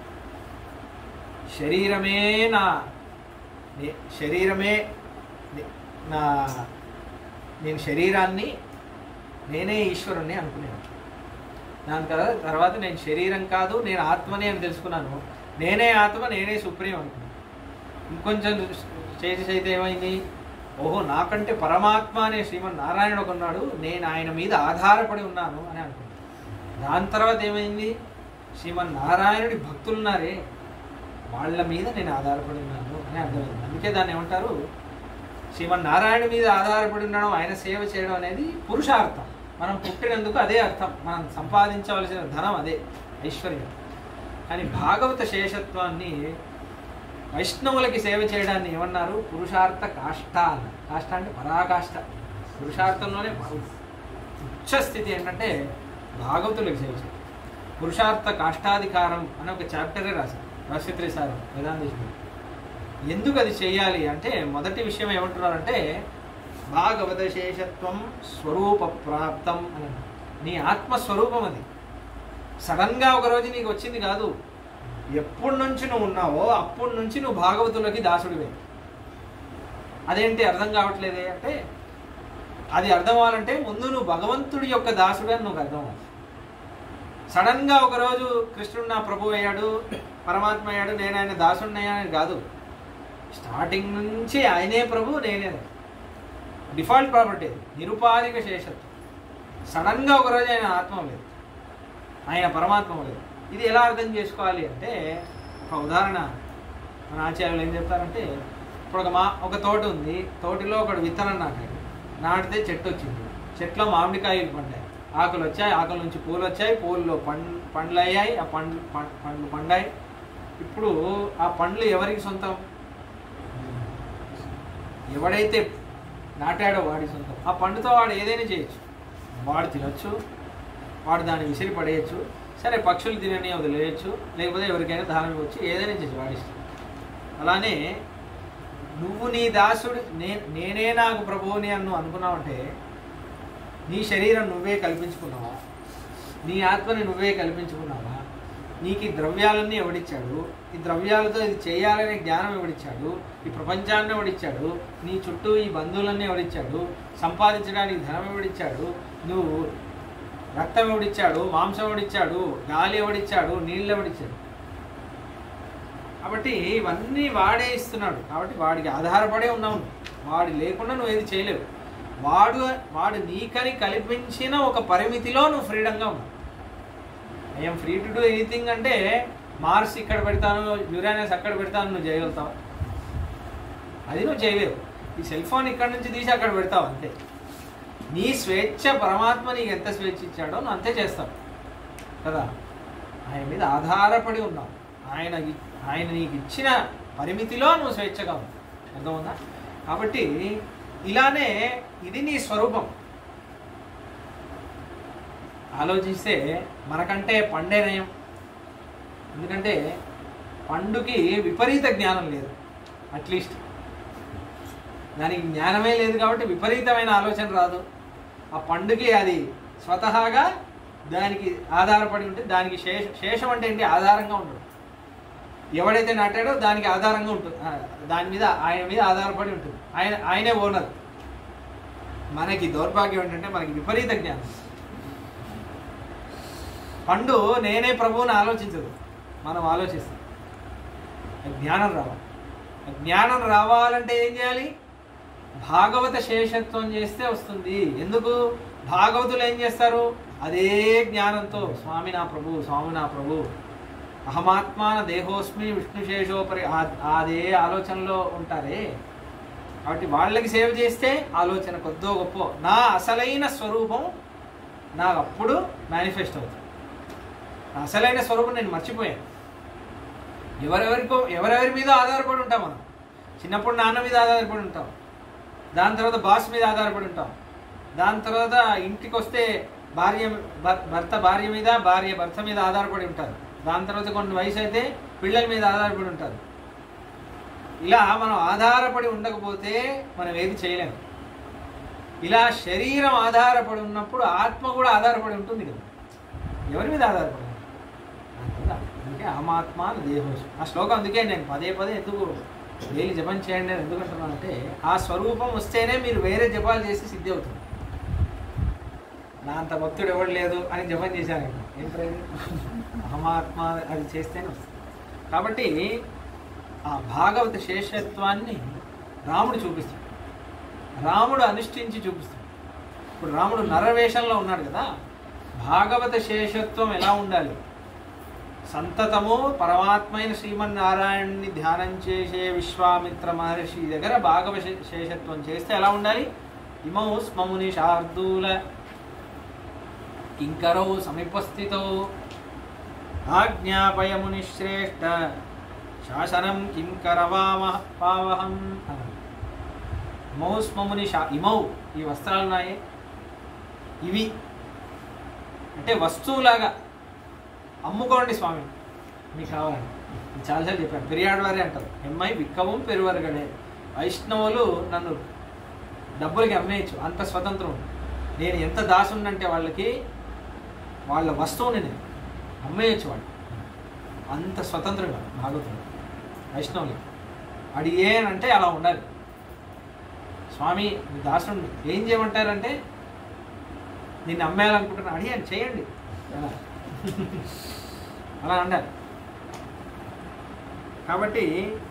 శరీరమే నా నే- శరీరమే నే- నా నేను శరీరాన్ని నేనే ఈశ్వరుణ్ణి అనుకునేవాడు దాని తర్వాత తర్వాత నేను శరీరం కాదు నేను ఆత్మని అని తెలుసుకున్నాను నేనే ఆత్మ నేనే సుప్రీం అనుకున్నాను ఇంకొంచెం చేసి అయితే ఏమైంది ఓహో నాకంటే పరమాత్మ అనే శ్రీమన్ నారాయణుడు ఒక ఉన్నాడు నేను ఆయన మీద ఆధారపడి ఉన్నాను అని అనుకున్నాను దాని తర్వాత ఏమైంది శ్రీమన్ నారాయణుడి భక్తులు ఉన్నారే వాళ్ళ మీద నేను ఆధారపడి ఉన్నాను అని అర్థమైంది అందుకే దాన్ని ఏమంటారు శ్రీమన్నారాయణ మీద ఆధారపడి ఉండడం ఆయన సేవ చేయడం అనేది పురుషార్థం మనం పుట్టినందుకు అదే అర్థం మనం సంపాదించవలసిన ధనం అదే ఐశ్వర్యం కానీ భాగవత శేషత్వాన్ని వైష్ణవులకి సేవ చేయడాన్ని ఏమన్నారు పురుషార్థ కాష్ట అన్నారు కాష్ట అంటే పరాకాష్ట పురుషార్థంలోనే ఉచ్చ స్థితి ఏంటంటే భాగవతులకు సేవ చేయడం పురుషార్థ కాష్టాధికారం అని ఒక చాప్టరే రాశారు రాశిత్రి సార్ వేదాంతేశ్వరుడు ఎందుకు అది చేయాలి అంటే మొదటి విషయం ఏమంటున్నారంటే భాగవత శేషత్వం స్వరూప ప్రాప్తం అని అన్నారు. నీ ఆత్మస్వరూపం అది సడన్గా ఒక రోజు నీకు వచ్చింది కాదు ఎప్పటి నుంచి నువ్వు ఉన్నావో అప్పటి నుంచి నువ్వు భాగవతులకి దాసుడివే అదేంటి అర్థం కావట్లేదే అంటే అది అర్థం అవ్వాలంటే ముందు నువ్వు భగవంతుడి యొక్క దాసుడు అని నువ్వు అర్థం అవ్వాలి సడన్గా ఒకరోజు కృష్ణుడు నా ప్రభు అయ్యాడు పరమాత్మ అయ్యాడు నేను ఆయన దాసుడిని అయ్యానని కాదు స్టార్టింగ్ నుంచి ఆయనే ప్రభు నేనే డిఫాల్ట్ ప్రాపర్టీ అది నిరుపాధిక శేషత్వం సడన్గా ఒకరోజు ఆయన ఆత్మ లేదు ఆయన పరమాత్మ లేదు ఇది ఎలా అర్థం చేసుకోవాలి అంటే ఒక ఉదాహరణ మన ఆచార్యులు ఏం చెప్తారంటే ఇప్పుడు ఒక మా ఒక తోట ఉంది తోటలో ఒక విత్తనం నాటాడు నాటితే చెట్టు వచ్చింది చెట్లో మామిడికాయలు పండాయి ఆకులు వచ్చాయి ఆకుల నుంచి పూలు వచ్చాయి పూల్లో పండ్ పండ్లు అయ్యాయి ఆ పండ్లు పం- పండ్లు పండాయి ఇప్పుడు ఆ పండ్లు ఎవరికి సొంతం ఎవడైతే నాటాడో వాడి సొంతం ఆ పండుతో వాడు ఏదైనా చేయొచ్చు వాడు తినొచ్చు వాడు దాన్ని విసిరి పడేయచ్చు సరే పక్షులు తినని వదిలేయచ్చు లేకపోతే ఎవరికైనా దానం ఇవ్వచ్చు ఏదైనా చేయొచ్చు వాడి ఇష్టం అలానే నువ్వు నీ దాసుడు నే నేనే నాకు ప్రభువుని అని నువ్వు అనుకున్నావంటే నీ శరీరం నువ్వే కల్పించుకున్నావా నీ ఆత్మని నువ్వే కల్పించుకున్నావా నీకు ఈ ద్రవ్యాలన్నీ ఎవడిచ్చాడు ఈ ద్రవ్యాలతో ఇది చేయాలనే జ్ఞానం ఎవడిచ్చాడు ఈ ప్రపంచాన్ని ఎవడిచ్చాడు నీ చుట్టూ ఈ బంధువులన్నీ ఎవడిచ్చాడు సంపాదించడానికి ధనం ఎవడిచ్చాడు నువ్వు రక్తం ఎవడిచ్చాడు మాంసం ఎవడిచ్చాడు గాలి ఎవడిచ్చాడు నీళ్ళు ఎవడిచ్చాడు కాబట్టి ఇవన్నీ వాడే ఇస్తున్నాడు కాబట్టి వాడికి ఆధారపడే ఉన్నావు నువ్వు. వాడు లేకుండా నువ్వు ఏది చేయలేవు వాడు వాడు నీకని కల్పించిన ఒక పరిమితిలో నువ్వు ఫ్రీడంగా ఉన్నావు I'm free to do anything అంటే మార్స్ ఇక్కడ పెడతాను యురానస్ అక్కడ పెడతాను నువ్వు చేయగలుగుతావు అది నువ్వు చేయలేవు ఈ సెల్ ఫోన్ ఇక్కడ నుంచి తీసి అక్కడ పెడతావు అంతే నీ స్వేచ్ఛ పరమాత్మ నీకు ఎంత స్వేచ్ఛ ఇచ్చాడో నువ్వు అంతే చేస్తావు కదా ఆయన మీద ఆధారపడి ఉన్నావు ఆయన ఇ- ఆయన నీకు ఇచ్చిన పరిమితిలో నువ్వు స్వేచ్ఛగా ఉన్నావు అర్థమవుందా కాబట్టి ఇలానే ఇది నీ స్వరూపం ఆలోచిస్తే మనకంటే పండే నయం ఎందుకంటే పండుకి విపరీత జ్ఞానం లేదు అట్లీస్ట్ దానికి జ్ఞానమే లేదు కాబట్టి విపరీతమైన ఆలోచన రాదు ఆ పండుకి అది స్వతహాగా దానికి ఆధారపడి ఉంటే దానికి శేష శేషం అంటే ఏంటి ఆధారంగా ఉండదు ఎవడైతే నాటాడో దానికి ఆధారంగా ఉంటుంది ఆ, దాని మీద ఆయన మీద ఆధారపడి ఉంటుంది ఆయన ఆయనే ఓనర్ మనకి దౌర్భాగ్యం ఏంటంటే మనకి విపరీత జ్ఞానం పండు నేనే ప్రభువుని ఆలోచించదు మనం ఆలోచిస్తాం ఆ జ్ఞానం రావాలి ఆ జ్ఞానం రావాలంటే ఏం చేయాలి భాగవత శేషత్వం చేస్తే వస్తుంది ఎందుకు భాగవతులు ఏం చేస్తారు అదే జ్ఞానంతో స్వామి నా ప్రభు స్వామి నా ప్రభు అహమాత్మాన దేహోస్మి విష్ణుశేషోపరి ఆ- అదే ఆలోచనలో ఉంటారే కాబట్టి వాళ్ళకి సేవ చేస్తే ఆలోచన కొద్దో గొప్ప నా అసలైన స్వరూపం నాకు అప్పుడు మేనిఫెస్ట్ అవుతుంది నా అసలైన స్వరూపం నేను మర్చిపోయాను ఎవరెవరికో ఎవరెవరి మీద ఆధారపడి ఉంటాం మనం చిన్నప్పుడు నాన్న మీద ఆధారపడి ఉంటాం దాని తర్వాత బాస్ మీద ఆధారపడి ఉంటాం దాని తర్వాత ఇంటికి వస్తే భార్య భర్- భర్త భార్య మీద భార్య భర్త మీద ఆధారపడి ఉంటారు దాని తర్వాత కొన్ని వయసు అయితే పిల్లల మీద ఆధారపడి ఉంటారు ఇలా మనం ఆధారపడి ఉండకపోతే మనం ఏది చేయలేము ఇలా శరీరం ఆధారపడి ఉన్నప్పుడు ఆత్మ కూడా ఆధారపడి ఉంటుంది కదా ఎవరి మీద ఆధారపడి ఉంది? నాకు కదా. అందుకే అహమాత్మ అని దేహోషం ఆ శ్లోకం అందుకే నేను పదే పదే ఎందుకు డైలీ జపం చేయండి అని ఎందుకు అంటున్నానంటే ఆ స్వరూపం వస్తేనే మీరు వేరే జపాలు చేసి సిద్ధి అవుతుంది నా అంత భక్తుడు ఎవడు లేదు అని జపం చేశాను ఏం ప్రయోజనం అహమాత్మ అది చేస్తేనే వస్తుంది కాబట్టి ఆ భాగవత శేషత్వాన్ని రాముడు చూపిస్తాడు రాముడు అనుష్ఠించి చూపిస్తాడు ఇప్పుడు రాముడు నరవేషంలో ఉన్నాడు కదా భాగవత శేషత్వం ఎలా ఉండాలి సంతతము పరమాత్మైన శ్రీమన్నారాయణుని ధ్యానం చేసే విశ్వామిత్ర మహర్షి దగ్గర భాగవ శే- శేషత్వం చేస్తే ఎలా ఉండాలి ఇమౌ స్మముని శార్దూల కింకరౌ సమీపస్థితౌ ఆజ్ఞాపయముని శ్రేష్ఠ శాసనం కిం కరవామ పావహం అన్నాడు. ఇమౌ స్మముని శా ఇమౌ ఈ వస్త్రాలు ఉన్నాయి ఇవి అంటే వస్తువులాగా అమ్ముకోండి స్వామి మీకు కావాలని ఇది చాలాసార్లు చెప్పాను పెరియాడు వారే అంటారు ఎమ్మాయి విక్కవం పెరువరగడే వైష్ణవులు నన్ను డబ్బులకి అమ్మేయచ్చు అంత స్వతంత్రం ఉంది. నేను ఎంత దాసుండంటే వాళ్ళకి వాళ్ళ వస్తువుని నేను అమ్మేయచ్చు వాళ్ళు అంత స్వతంత్రంగా భాగవతులు వైష్ణవులు అడి ఏ అని అంటే అలా ఉండాలి స్వామి మీ దాసుడు ఏం చేయమంటారంటే నిన్ను అమ్మేయాలనుకుంటున్నా అడిగాను చేయండి అలా అలా ఉండాలి కాబట్టి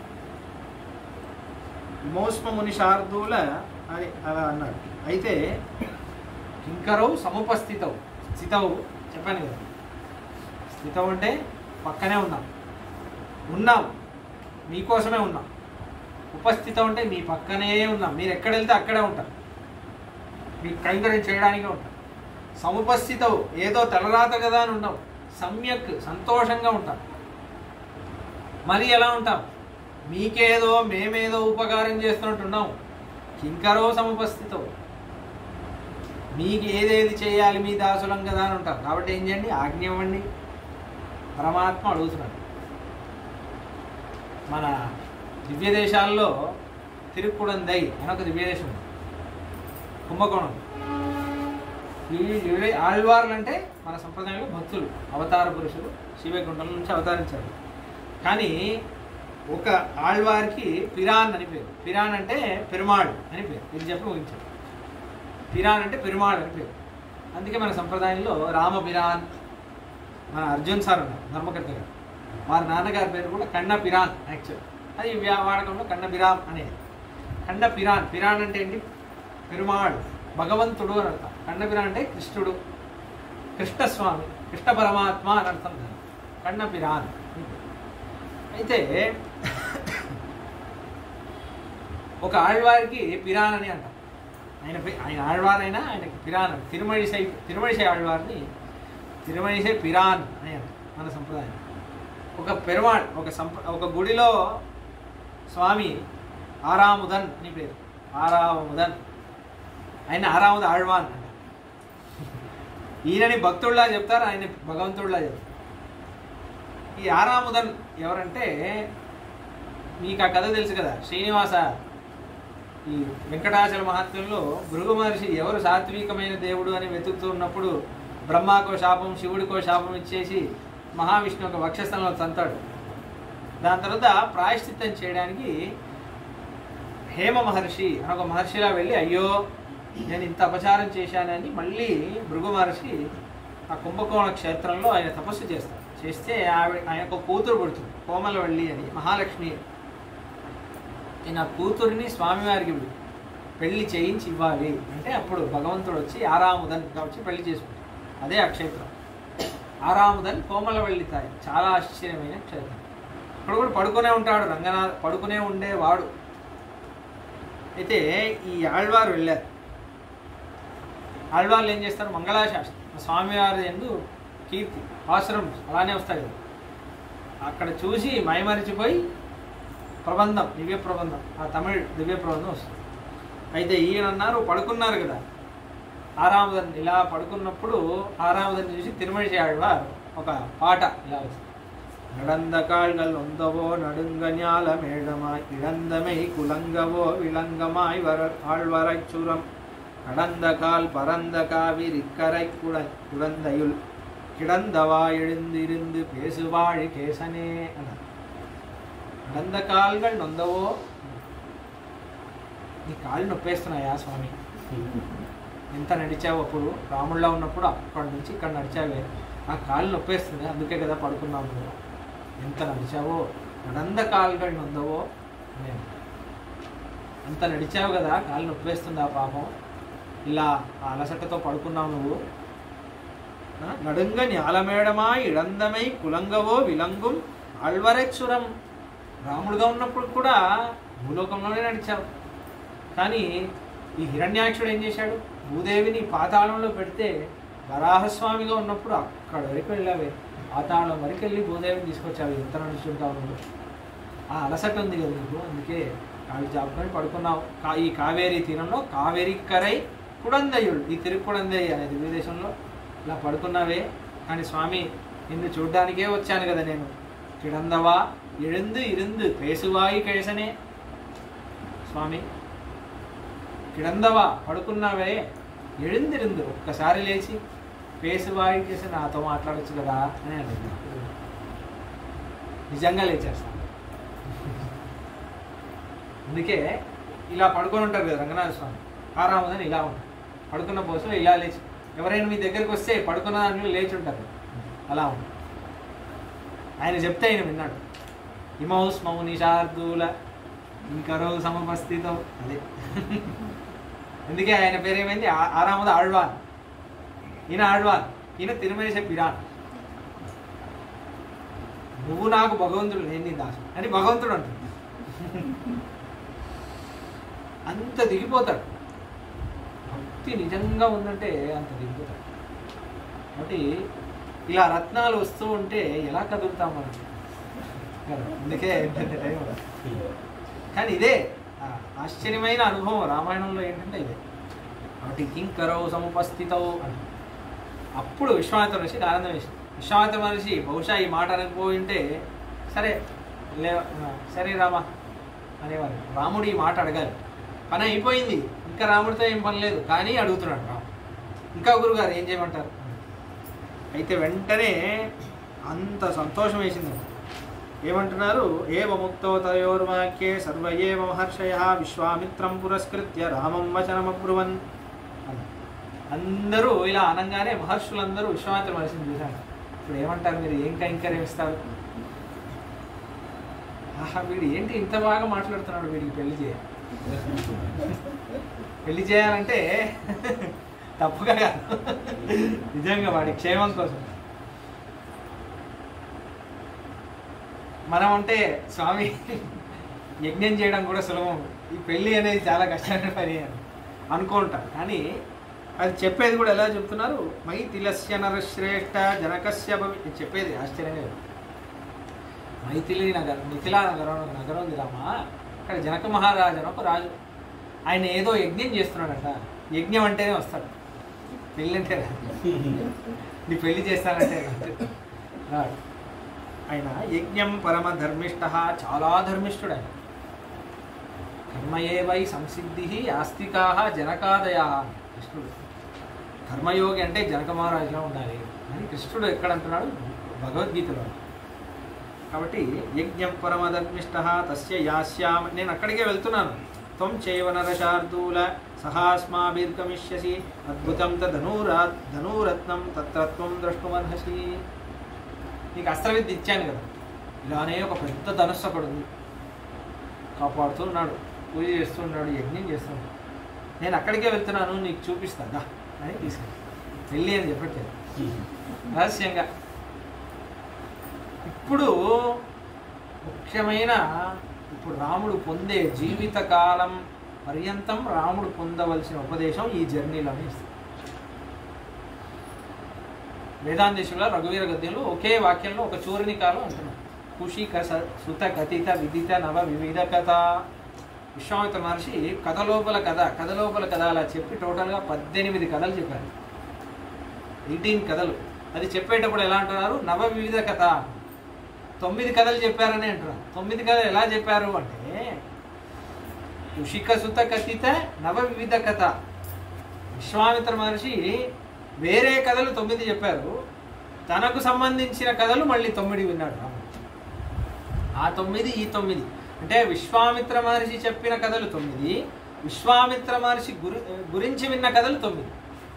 మోస్మముని శార్దూల అని అలా అన్నాడు అయితే కింకరవు సముపస్థితవు స్థితవు చెప్పాను కదా స్థితవు అంటే పక్కనే ఉన్నాం ఉన్నాం మీకోసమే ఉన్నాం ఉపస్థితం అంటే మీ పక్కనే ఉన్నాం మీరు ఎక్కడ వెళ్తే అక్కడే ఉంటారు మీకు కైంకర్యం చేయడానికే ఉంటాం సముపస్థితం ఏదో తలరాత కదా అని ఉంటాం సమ్యక్ సంతోషంగా ఉంటాం మరి ఎలా ఉంటాం మీకేదో మేమేదో ఉపకారం చేస్తున్నట్టు ఉన్నాం కింకరో సముపస్థితం మీకు ఏదేది చేయాలి మీ దాసులం కదా అని ఉంటాం కాబట్టి ఏం చేయండి ఆజ్ఞ ఇవ్వండి పరమాత్మ అడుగుతున్నాడు మన దివ్య దేశాల్లో తిరుక్కుడందై అని ఒక దివ్య దేశం ఉంది. కుంభకోణం ఈ దివ్య ఆళ్వార్లు అంటే మన సంప్రదాయంలో భక్తులు అవతార పురుషులు శివగుండం నుంచి అవతరించారు కానీ ఒక ఆళ్వారికి పిరాన్ అని పేరు పిరాన్ అంటే పెరుమాళ్ అని పేరు ఇది చెప్పి ముగించారు పిరాన్ అంటే పెరుమాళ్ అని పేరు అందుకే మన సంప్రదాయంలో రామ పిరాన్ మన అర్జున్ సార్ ఉన్నారు ధర్మకర్త గారు వారి నాన్నగారి పేరు కూడా కన్న పిరాన్ యాక్చువల్ అది వ్యా- వాడకంలో కన్న పిరాన్ అనేది కన్న పిరాన్ పిరాన్ అంటే ఏంటి పెరుమాళ్ భగవంతుడు అని అర్థం కన్న పిరాన్ అంటే కృష్ణుడు కృష్ణస్వామి కృష్ణ పరమాత్మ అని అర్థం దానికి. కన్న పిరాన్ అయితే ఒక ఆళ్వారికి పిరాన్ అని అంటాం ఆయన పే- ఆయన ఆళ్వారైనా ఆయనకి పిరాన్ అని తిరుమడిసై తిరుమడిసై ఆళ్వారిని తిరుమడిసై పిరాన్ అని అంటాం మన సంప్రదాయం ఒక పెరుమాళ్ ఒక సంప్ర ఒక గుడిలో స్వామి ఆరాముదన్ అని పేరు ఆరాముదన్ ఆయన ఆరాముద ఆళ్వాన్ అంటారు ఈయనని భక్తుడిలా చెప్తారు ఆయన భగవంతుడిలా చెప్తారు ఈ ఆరాముదన్ ఎవరంటే మీకు ఆ కథ తెలుసు కదా శ్రీనివాస ఈ వెంకటాచల మహాత్మ్యంలో భృగు మహర్షి ఎవరు సాత్వికమైన దేవుడు అని వెతుకుతూ ఉన్నప్పుడు బ్రహ్మాకో శాపం శివుడికో శాపం ఇచ్చేసి మహావిష్ణు ఒక వక్షస్థలంలో తంతాడు దాని తర్వాత ప్రాయశ్చిత్తం చేయడానికి హేమ మహర్షి అని ఒక మహర్షిలా వెళ్ళి అయ్యో నేను ఇంత అపచారం చేశానని మళ్ళీ భృగు మహర్షి ఆ కుంభకోణ క్షేత్రంలో ఆయన తపస్సు చేస్తాడు చేస్తే ఆవిడ ఆయనకు ఒక కూతురు పుడుతుంది కోమలవల్లి అని మహాలక్ష్మి ఈయన కూతురిని స్వామివారికి ఇవ్వు. పెళ్లి చేయించి ఇవ్వాలి అంటే అప్పుడు భగవంతుడు వచ్చి ఆరాముదన్ వచ్చి పెళ్లి చేసుకుంటాడు అదే ఆ క్షేత్రం ఆరాముదన్ కోమలవల్లి తాయి చాలా ఆశ్చర్యమైన క్షేత్రం ఇప్పుడు కూడా పడుకునే ఉంటాడు రంగనాథ్ పడుకునే ఉండేవాడు అయితే ఈ ఆళ్వారు వెళ్ళారు ఆళ్వార్లు ఏం చేస్తారు మంగళాశాస్త్రం స్వామివారి ఎందు కీర్తి ఆశ్రమం అలానే వస్తాయి కదా అక్కడ చూసి మైమరిచిపోయి ప్రబంధం దివ్య ప్రబంధం ఆ తమిళ్ దివ్య ప్రబంధం వస్తుంది అయితే ఈయన అన్నారు పడుకున్నారు కదా ఆరామదన్ ఇలా పడుకున్నప్పుడు ఆరామదన్ చూసి తిరుమణి ఆళ్వార్ ఒక పాట ఇలా వస్తుంది நடந்த கால்கள் ஒந்தவோ நடுங்கஞால மேழமாய் இழந்தமை குலங்கவோ விளங்கமாய் வர ஆழ்வரைச் சுரம் கடந்த கால் பரந்த காவிரி கரை குட குழந்தையுள் கிடந்தவா எழுந்திருந்து பேசுவாழி கேசனே అన్నారు நடந்த కాల్கள் నొందవో నీ కాళ్ళు నొప్పేస్తున్నాయా స్వామి ఎంత నడిచావు అప్పుడు రాముళ్ళలో ఉన్నప్పుడు అక్కడి నుంచి ఇక్కడ నడిచావే ఆ కాళ్ళు నొప్పేస్తుంది అందుకే కదా పడుకున్నాము నువ్వు. ఎంత నడిచావో నడంద కాలుగా నొందవో నేను అంత నడిచావు కదా కాళ్ళు నొప్పేస్తుంది ఆ పాపం ఇలా ఆ అలసటతో పడుకున్నావు నువ్వు ఆ, నడుంగ న్యాలమేడమా ఇడందమై కులంగవో విలంగుం ఆళ్వరెచ్చురం రాముడుగా ఉన్నప్పుడు కూడా భూలోకంలోనే నడిచావు కానీ ఈ హిరణ్యాక్షుడు ఏం చేశాడు భూదేవిని పాతాళంలో పెడితే వరాహస్వామిగా ఉన్నప్పుడు అక్కడ వరకు వెళ్ళావే పాతాళం వరకు వెళ్ళి భూదేవిని తీసుకొచ్చావు ఎంత నడుచుంటావు నువ్వు ఆ అలసట ఉంది కదా నీకు అందుకే కాళ్ళు చాపుకొని పడుకున్నావు కా ఈ కావేరీ తీరంలో కావేరీ కరై కుడందయుడు ఈ తిరుక్కుడందయ్య అనేది విదేశంలో ఇలా పడుకున్నావే కానీ స్వామి నిన్ను చూడ్డానికే వచ్చాను కదా నేను కిడందవా ఎഴുந்து ఇருந்து పేసువాయి కేసనే స్వామి కిడందవా పడుకున్నావే ఎഴുందిరుందు ఒక్కసారి లేచి పేసువాయి కేసి నాతో మాట్లాడొచ్చు కదా అని అడిగాను నిజంగా లేచేస్తాను అందుకే ఇలా పడుకొని ఉంటారు కదా రంగనాథ స్వామి ఆరామదని ఇలా ఉంటారు పడుకున్న పోసం ఇలా లేచి ఎవరైనా మీ దగ్గరికి వస్తే పడుకున్న దాంట్లో లేచి ఉంటారు అలా ఉంటుంది ఆయన చెప్తే ఆయన విన్నాడు ఇమౌ స్మౌ నిషార్దూల ఇంకరో సమపస్థితం అదే అందుకే ఆయన పేరేమైంది ఆ- ఆరామద ఆళ్వాన్ ఈయన ఆళ్వాన్ ఈయన తిరుమలేశ పిరాన్ నువ్వు నాకు భగవంతుడు నేను నీ దాసు అని భగవంతుడు అంటుంది అంత దిగిపోతాడు భక్తి నిజంగా ఉందంటే అంత దిగిపోతాడు కాబట్టి ఇలా రత్నాలు వస్తూ ఉంటే ఎలా కదులుతాం మనం కదా, అందుకే ఏంటంటే టైం ఉండదు. కానీ ఇదే ఆ, ఆశ్చర్యమైన అనుభవం రామాయణంలో ఏంటంటే ఇదే కాబట్టి కింకరవు సముపస్థితవు అని అప్పుడు విశ్వామిత్ర మహర్షికి ఆనందం వేసింది విశ్వామిత్ర మహర్షి బహుశా ఈ మాట అనకపోయి ఉంటే సరే లే ఆ, సరే రామా అనేవారు రాముడు ఈ మాట అడగాలి పని అయిపోయింది ఇంకా రాముడితో ఏం పని లేదు కానీ అడుగుతున్నాడు రాముడు ఇంకా గురుగారు ఏం చేయమంటారు అయితే వెంటనే అంత సంతోషం వేసింది ఏమంటున్నారు ఏవ ముక్తో తయోర్వాక్యే సర్వ ఏవ మహర్షయ విశ్వామిత్రం పురస్కృత్య రామం వచనమబ్రువన్ అని. అందరూ ఇలా అనగానే మహర్షులందరూ విశ్వామిత్ర మహర్షిని చూశారు ఇప్పుడు ఏమంటారు మీరు ఏం కైంకర్యం ఇస్తారు ఆహా వీడు ఏంటి ఇంత బాగా మాట్లాడుతున్నాడు వీడికి పెళ్లి చేయాలి పెళ్లి చేయాలంటే తప్పుగా కాదు నిజంగా వాడి క్షేమం కోసం మనం అంటే స్వామి యజ్ఞం చేయడం కూడా సులభం ఈ పెళ్ళి అనేది చాలా కష్టమైన పని అని అనుకుంటాం కానీ అది చెప్పేది కూడా ఎలా చెప్తున్నారు మై తిలస్య నరశ్రేష్ఠ జనకస్య భవి ఇది చెప్పేది ఆశ్చర్యంగా ఉంది. మైథిలి నగరం మిథిలా నగరం నగరం ఉంది రామా అక్కడ జనక మహారాజు అని ఒక రాజు ఆయన ఏదో యజ్ఞం చేస్తున్నాడట యజ్ఞం అంటేనే వస్తాడు పెళ్ళి అంటే రాదు. నీ పెళ్లి చేస్తానంటే రాదు. రాడు ఆయన యజ్ఞం పరమ ధర్మిష్ట చాలా ధర్మిష్ఠుడు ఆయన కర్మయే వై సంసిద్ధి ఆస్తికా జనకాదయ కృష్ణుడు కర్మయోగి అంటే జనక మహారాజులా ఉండాలి అని కృష్ణుడు ఎక్కడ అంటున్నాడు భగవద్గీతలో కాబట్టి యజ్ఞం పరమధర్మిష్ట తస్య యాస్యామ నేను అక్కడికే వెళ్తున్నాను త్వం చైవ నరశార్దూల సహాస్మాభిర్గమిష్యసి అద్భుతం ధనూరా ధనూరత్నం తత్రత్వం ద్రష్టుమర్హసి నీకు అస్త్రవిద్య ఇచ్చాను కదా ఇలానే ఒక పెద్ద ధనుస్సు అక్కడ ఉంది కాపాడుతూ ఉన్నాడు పూజ చేస్తున్నాడు యజ్ఞం చేస్తున్నాడు నేను అక్కడికే వెళ్తున్నాను నీకు చూపిస్తాగా అని తీసుకెళ్ళి వెళ్ళి అని చెప్పట్లేదు రహస్యంగా ఇప్పుడు ముఖ్యమైన ఇప్పుడు రాముడు పొందే జీవితకాలం పర్యంతం రాముడు పొందవలసిన ఉపదేశం ఈ జర్నీలోనే ఇస్తుంది వేదాంతేశ్వరుల రఘువీర గద్యంలో ఒకే వాక్యంలో ఒక చూరిని కాలం అంటున్నాం కుషిక స- సుత కథిత విదిత నవ వివిధ కథ విశ్వామిత్ర మహర్షి కథ లోపల కథ కథ లోపల కథ అలా చెప్పి టోటల్గా పద్దెనిమిది కథలు చెప్పారు ఎయిటీన్ కథలు అది చెప్పేటప్పుడు ఎలా అంటున్నారు నవ వివిధ కథ తొమ్మిది కథలు చెప్పారని అంటున్నారు తొమ్మిది కథలు ఎలా చెప్పారు అంటే కుషిక సుత కథిత నవ వివిధ కథ విశ్వామిత్ర మహర్షి వేరే కథలు తొమ్మిది చెప్పారు తనకు సంబంధించిన కథలు మళ్ళీ తొమ్మిది విన్నాడు రాముడు ఆ తొమ్మిది ఈ తొమ్మిది అంటే విశ్వామిత్ర మహర్షి చెప్పిన కథలు తొమ్మిది విశ్వామిత్ర మహర్షి గురి గురించి విన్న కథలు తొమ్మిది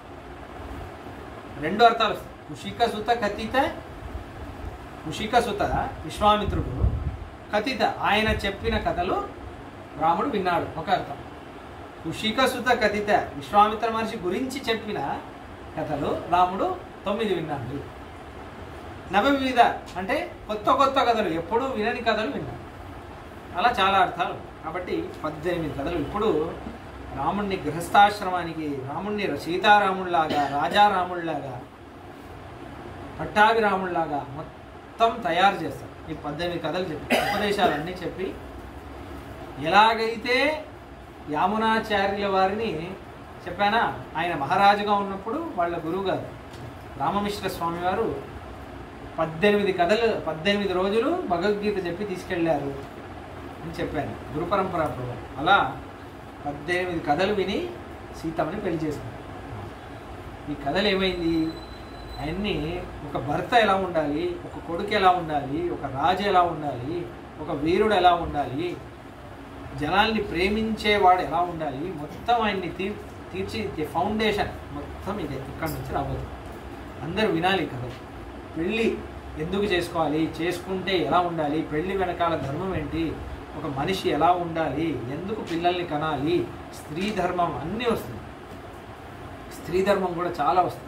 రెండు అర్థాలు వస్తాయి కుషిక సుత కథిత కుషిక సుత విశ్వామిత్రుడు కథిత ఆయన చెప్పిన కథలు రాముడు విన్నాడు ఒక అర్థం కుషిక సుత కథిత విశ్వామిత్ర మహర్షి గురించి చెప్పిన కథలు రాముడు తొమ్మిది విన్నాడు నవవిధ అంటే కొత్త కొత్త కథలు ఎప్పుడూ వినని కథలు విన్నాడు అలా చాలా అర్థాలు కాబట్టి పద్దెనిమిది కథలు ఇప్పుడు రాముణ్ణి గృహస్థాశ్రమానికి రాముణ్ణి సీతారాముళ్లాగా రాజారాముళ్లాగా పట్టాభిరాముళ్లాగా మొత్తం తయారు చేస్తారు ఈ పద్దెనిమిది కథలు చెప్పి ఉపదేశాలన్నీ చెప్పి ఎలాగైతే యామునాచార్యుల వారిని చెప్పానా ఆయన మహారాజుగా ఉన్నప్పుడు వాళ్ళ గురువు గారు రామమిశ్ర స్వామి వారు పద్దెనిమిది కథలు పద్దెనిమిది రోజులు భగవద్గీత చెప్పి తీసుకెళ్ళారు అని చెప్పాను గురు పరంపర ప్రభావం అలా పద్దెనిమిది కథలు విని సీతమ్మని పెళ్లి చేసుకున్నారు ఈ కథలు ఏమైంది అవన్నీ ఒక భర్త ఎలా ఉండాలి ఒక కొడుకు ఎలా ఉండాలి ఒక రాజు ఎలా ఉండాలి ఒక వీరుడు ఎలా ఉండాలి జనాల్ని ప్రేమించేవాడు ఎలా ఉండాలి మొత్తం ఆయన్ని తీర్ తీర్చిదిద్దే ఫౌండేషన్ మొత్తం ఇదే ఇక్కడి నుంచి రాబోతుంది అందరూ వినాలి ఈ కథ పెళ్ళి ఎందుకు చేసుకోవాలి చేసుకుంటే ఎలా ఉండాలి పెళ్ళి వెనకాల ధర్మం ఏంటి ఒక మనిషి ఎలా ఉండాలి ఎందుకు పిల్లల్ని కనాలి స్త్రీ ధర్మం అన్నీ వస్తుంది స్త్రీ ధర్మం కూడా చాలా వస్తుంది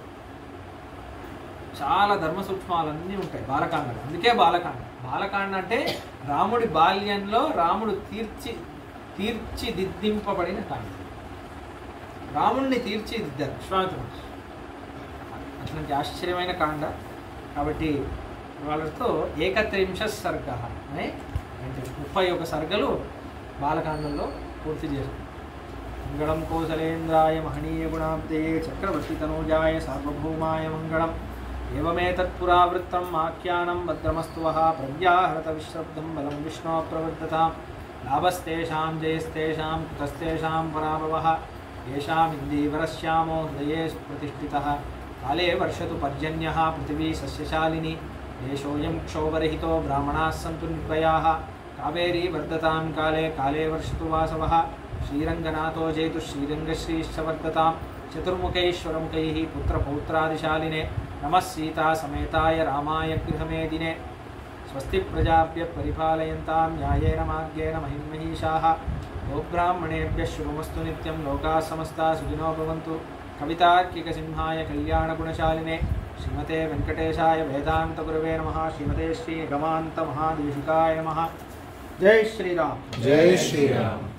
చాలా ధర్మ సూక్ష్మాలన్నీ ఉంటాయి బాలకాండ అందుకే బాలకాండ బాలకాండ అంటే రాముడి బాల్యంలో రాముడు తీర్చి తీర్చిదిద్దింపబడిన కాండ రాముడిని తీర్చిదిద్దారు విశ్వామిత్ర మహర్షి అట్లాంటి ఆశ్చర్యమైన కాండ కాబట్టి వాళ్ళతో ఏకత్రింశ సర్గ అనే అంటే ముప్పై ఒక సర్గలు బాలకాండంలో పూర్తి చేశారు మంగళం కోసలేంద్రాయ మహనీయ గుణాబ్దే చక్రవర్తి తనూజాయ సార్వభౌమాయ మంగళం ఏమేతత్పురావృత్తం ఆఖ్యానం భద్రమస్తు వః ప్రవ్యాహరత విశ్రబ్దం బలం విష్ణో ప్రవర్ధతాం లాభస్తేషాం జయస్తేషాం కుతస్తేషాం పరాభవः येषामिन्दीवरश्यामो हृदये प्रतिष्ठितः काले वर्षतु पर्जन्यः पृथिवी सस्यशालिनी देशोऽयं क्षोभरहितो ब्राह्मणाः सन्तु निर्भयाः कावेरी वर्धतां काले काले वर्षतु वासवः श्रीरङ्गनाथो जयतु श्रीरङ्गश्रीश्च वर्धतां चतुर्मुखैश्वरमुखैः पुत्रपौत्रादिशालिने नमः सीतासमेताय रामाय गृहमेदिने स्वस्ति प्रजाभ्यः परिपालयन्तां न्यायेन मार्गेण महिन्महीषाः गोब्राह्मणेभ्यः शुभमस्तु नित्यं लोकाः समस्ताः सुखिनो भवन्तु कवितार्किकसिंहाय कल्याणगुणशालिने श्रीमते वेङ्कटेशाय वेदान्तगुरवे नमः श्रीमते श्रीगमान्तमहादेशिकाय नमः जय श्रीराम जय श्री राम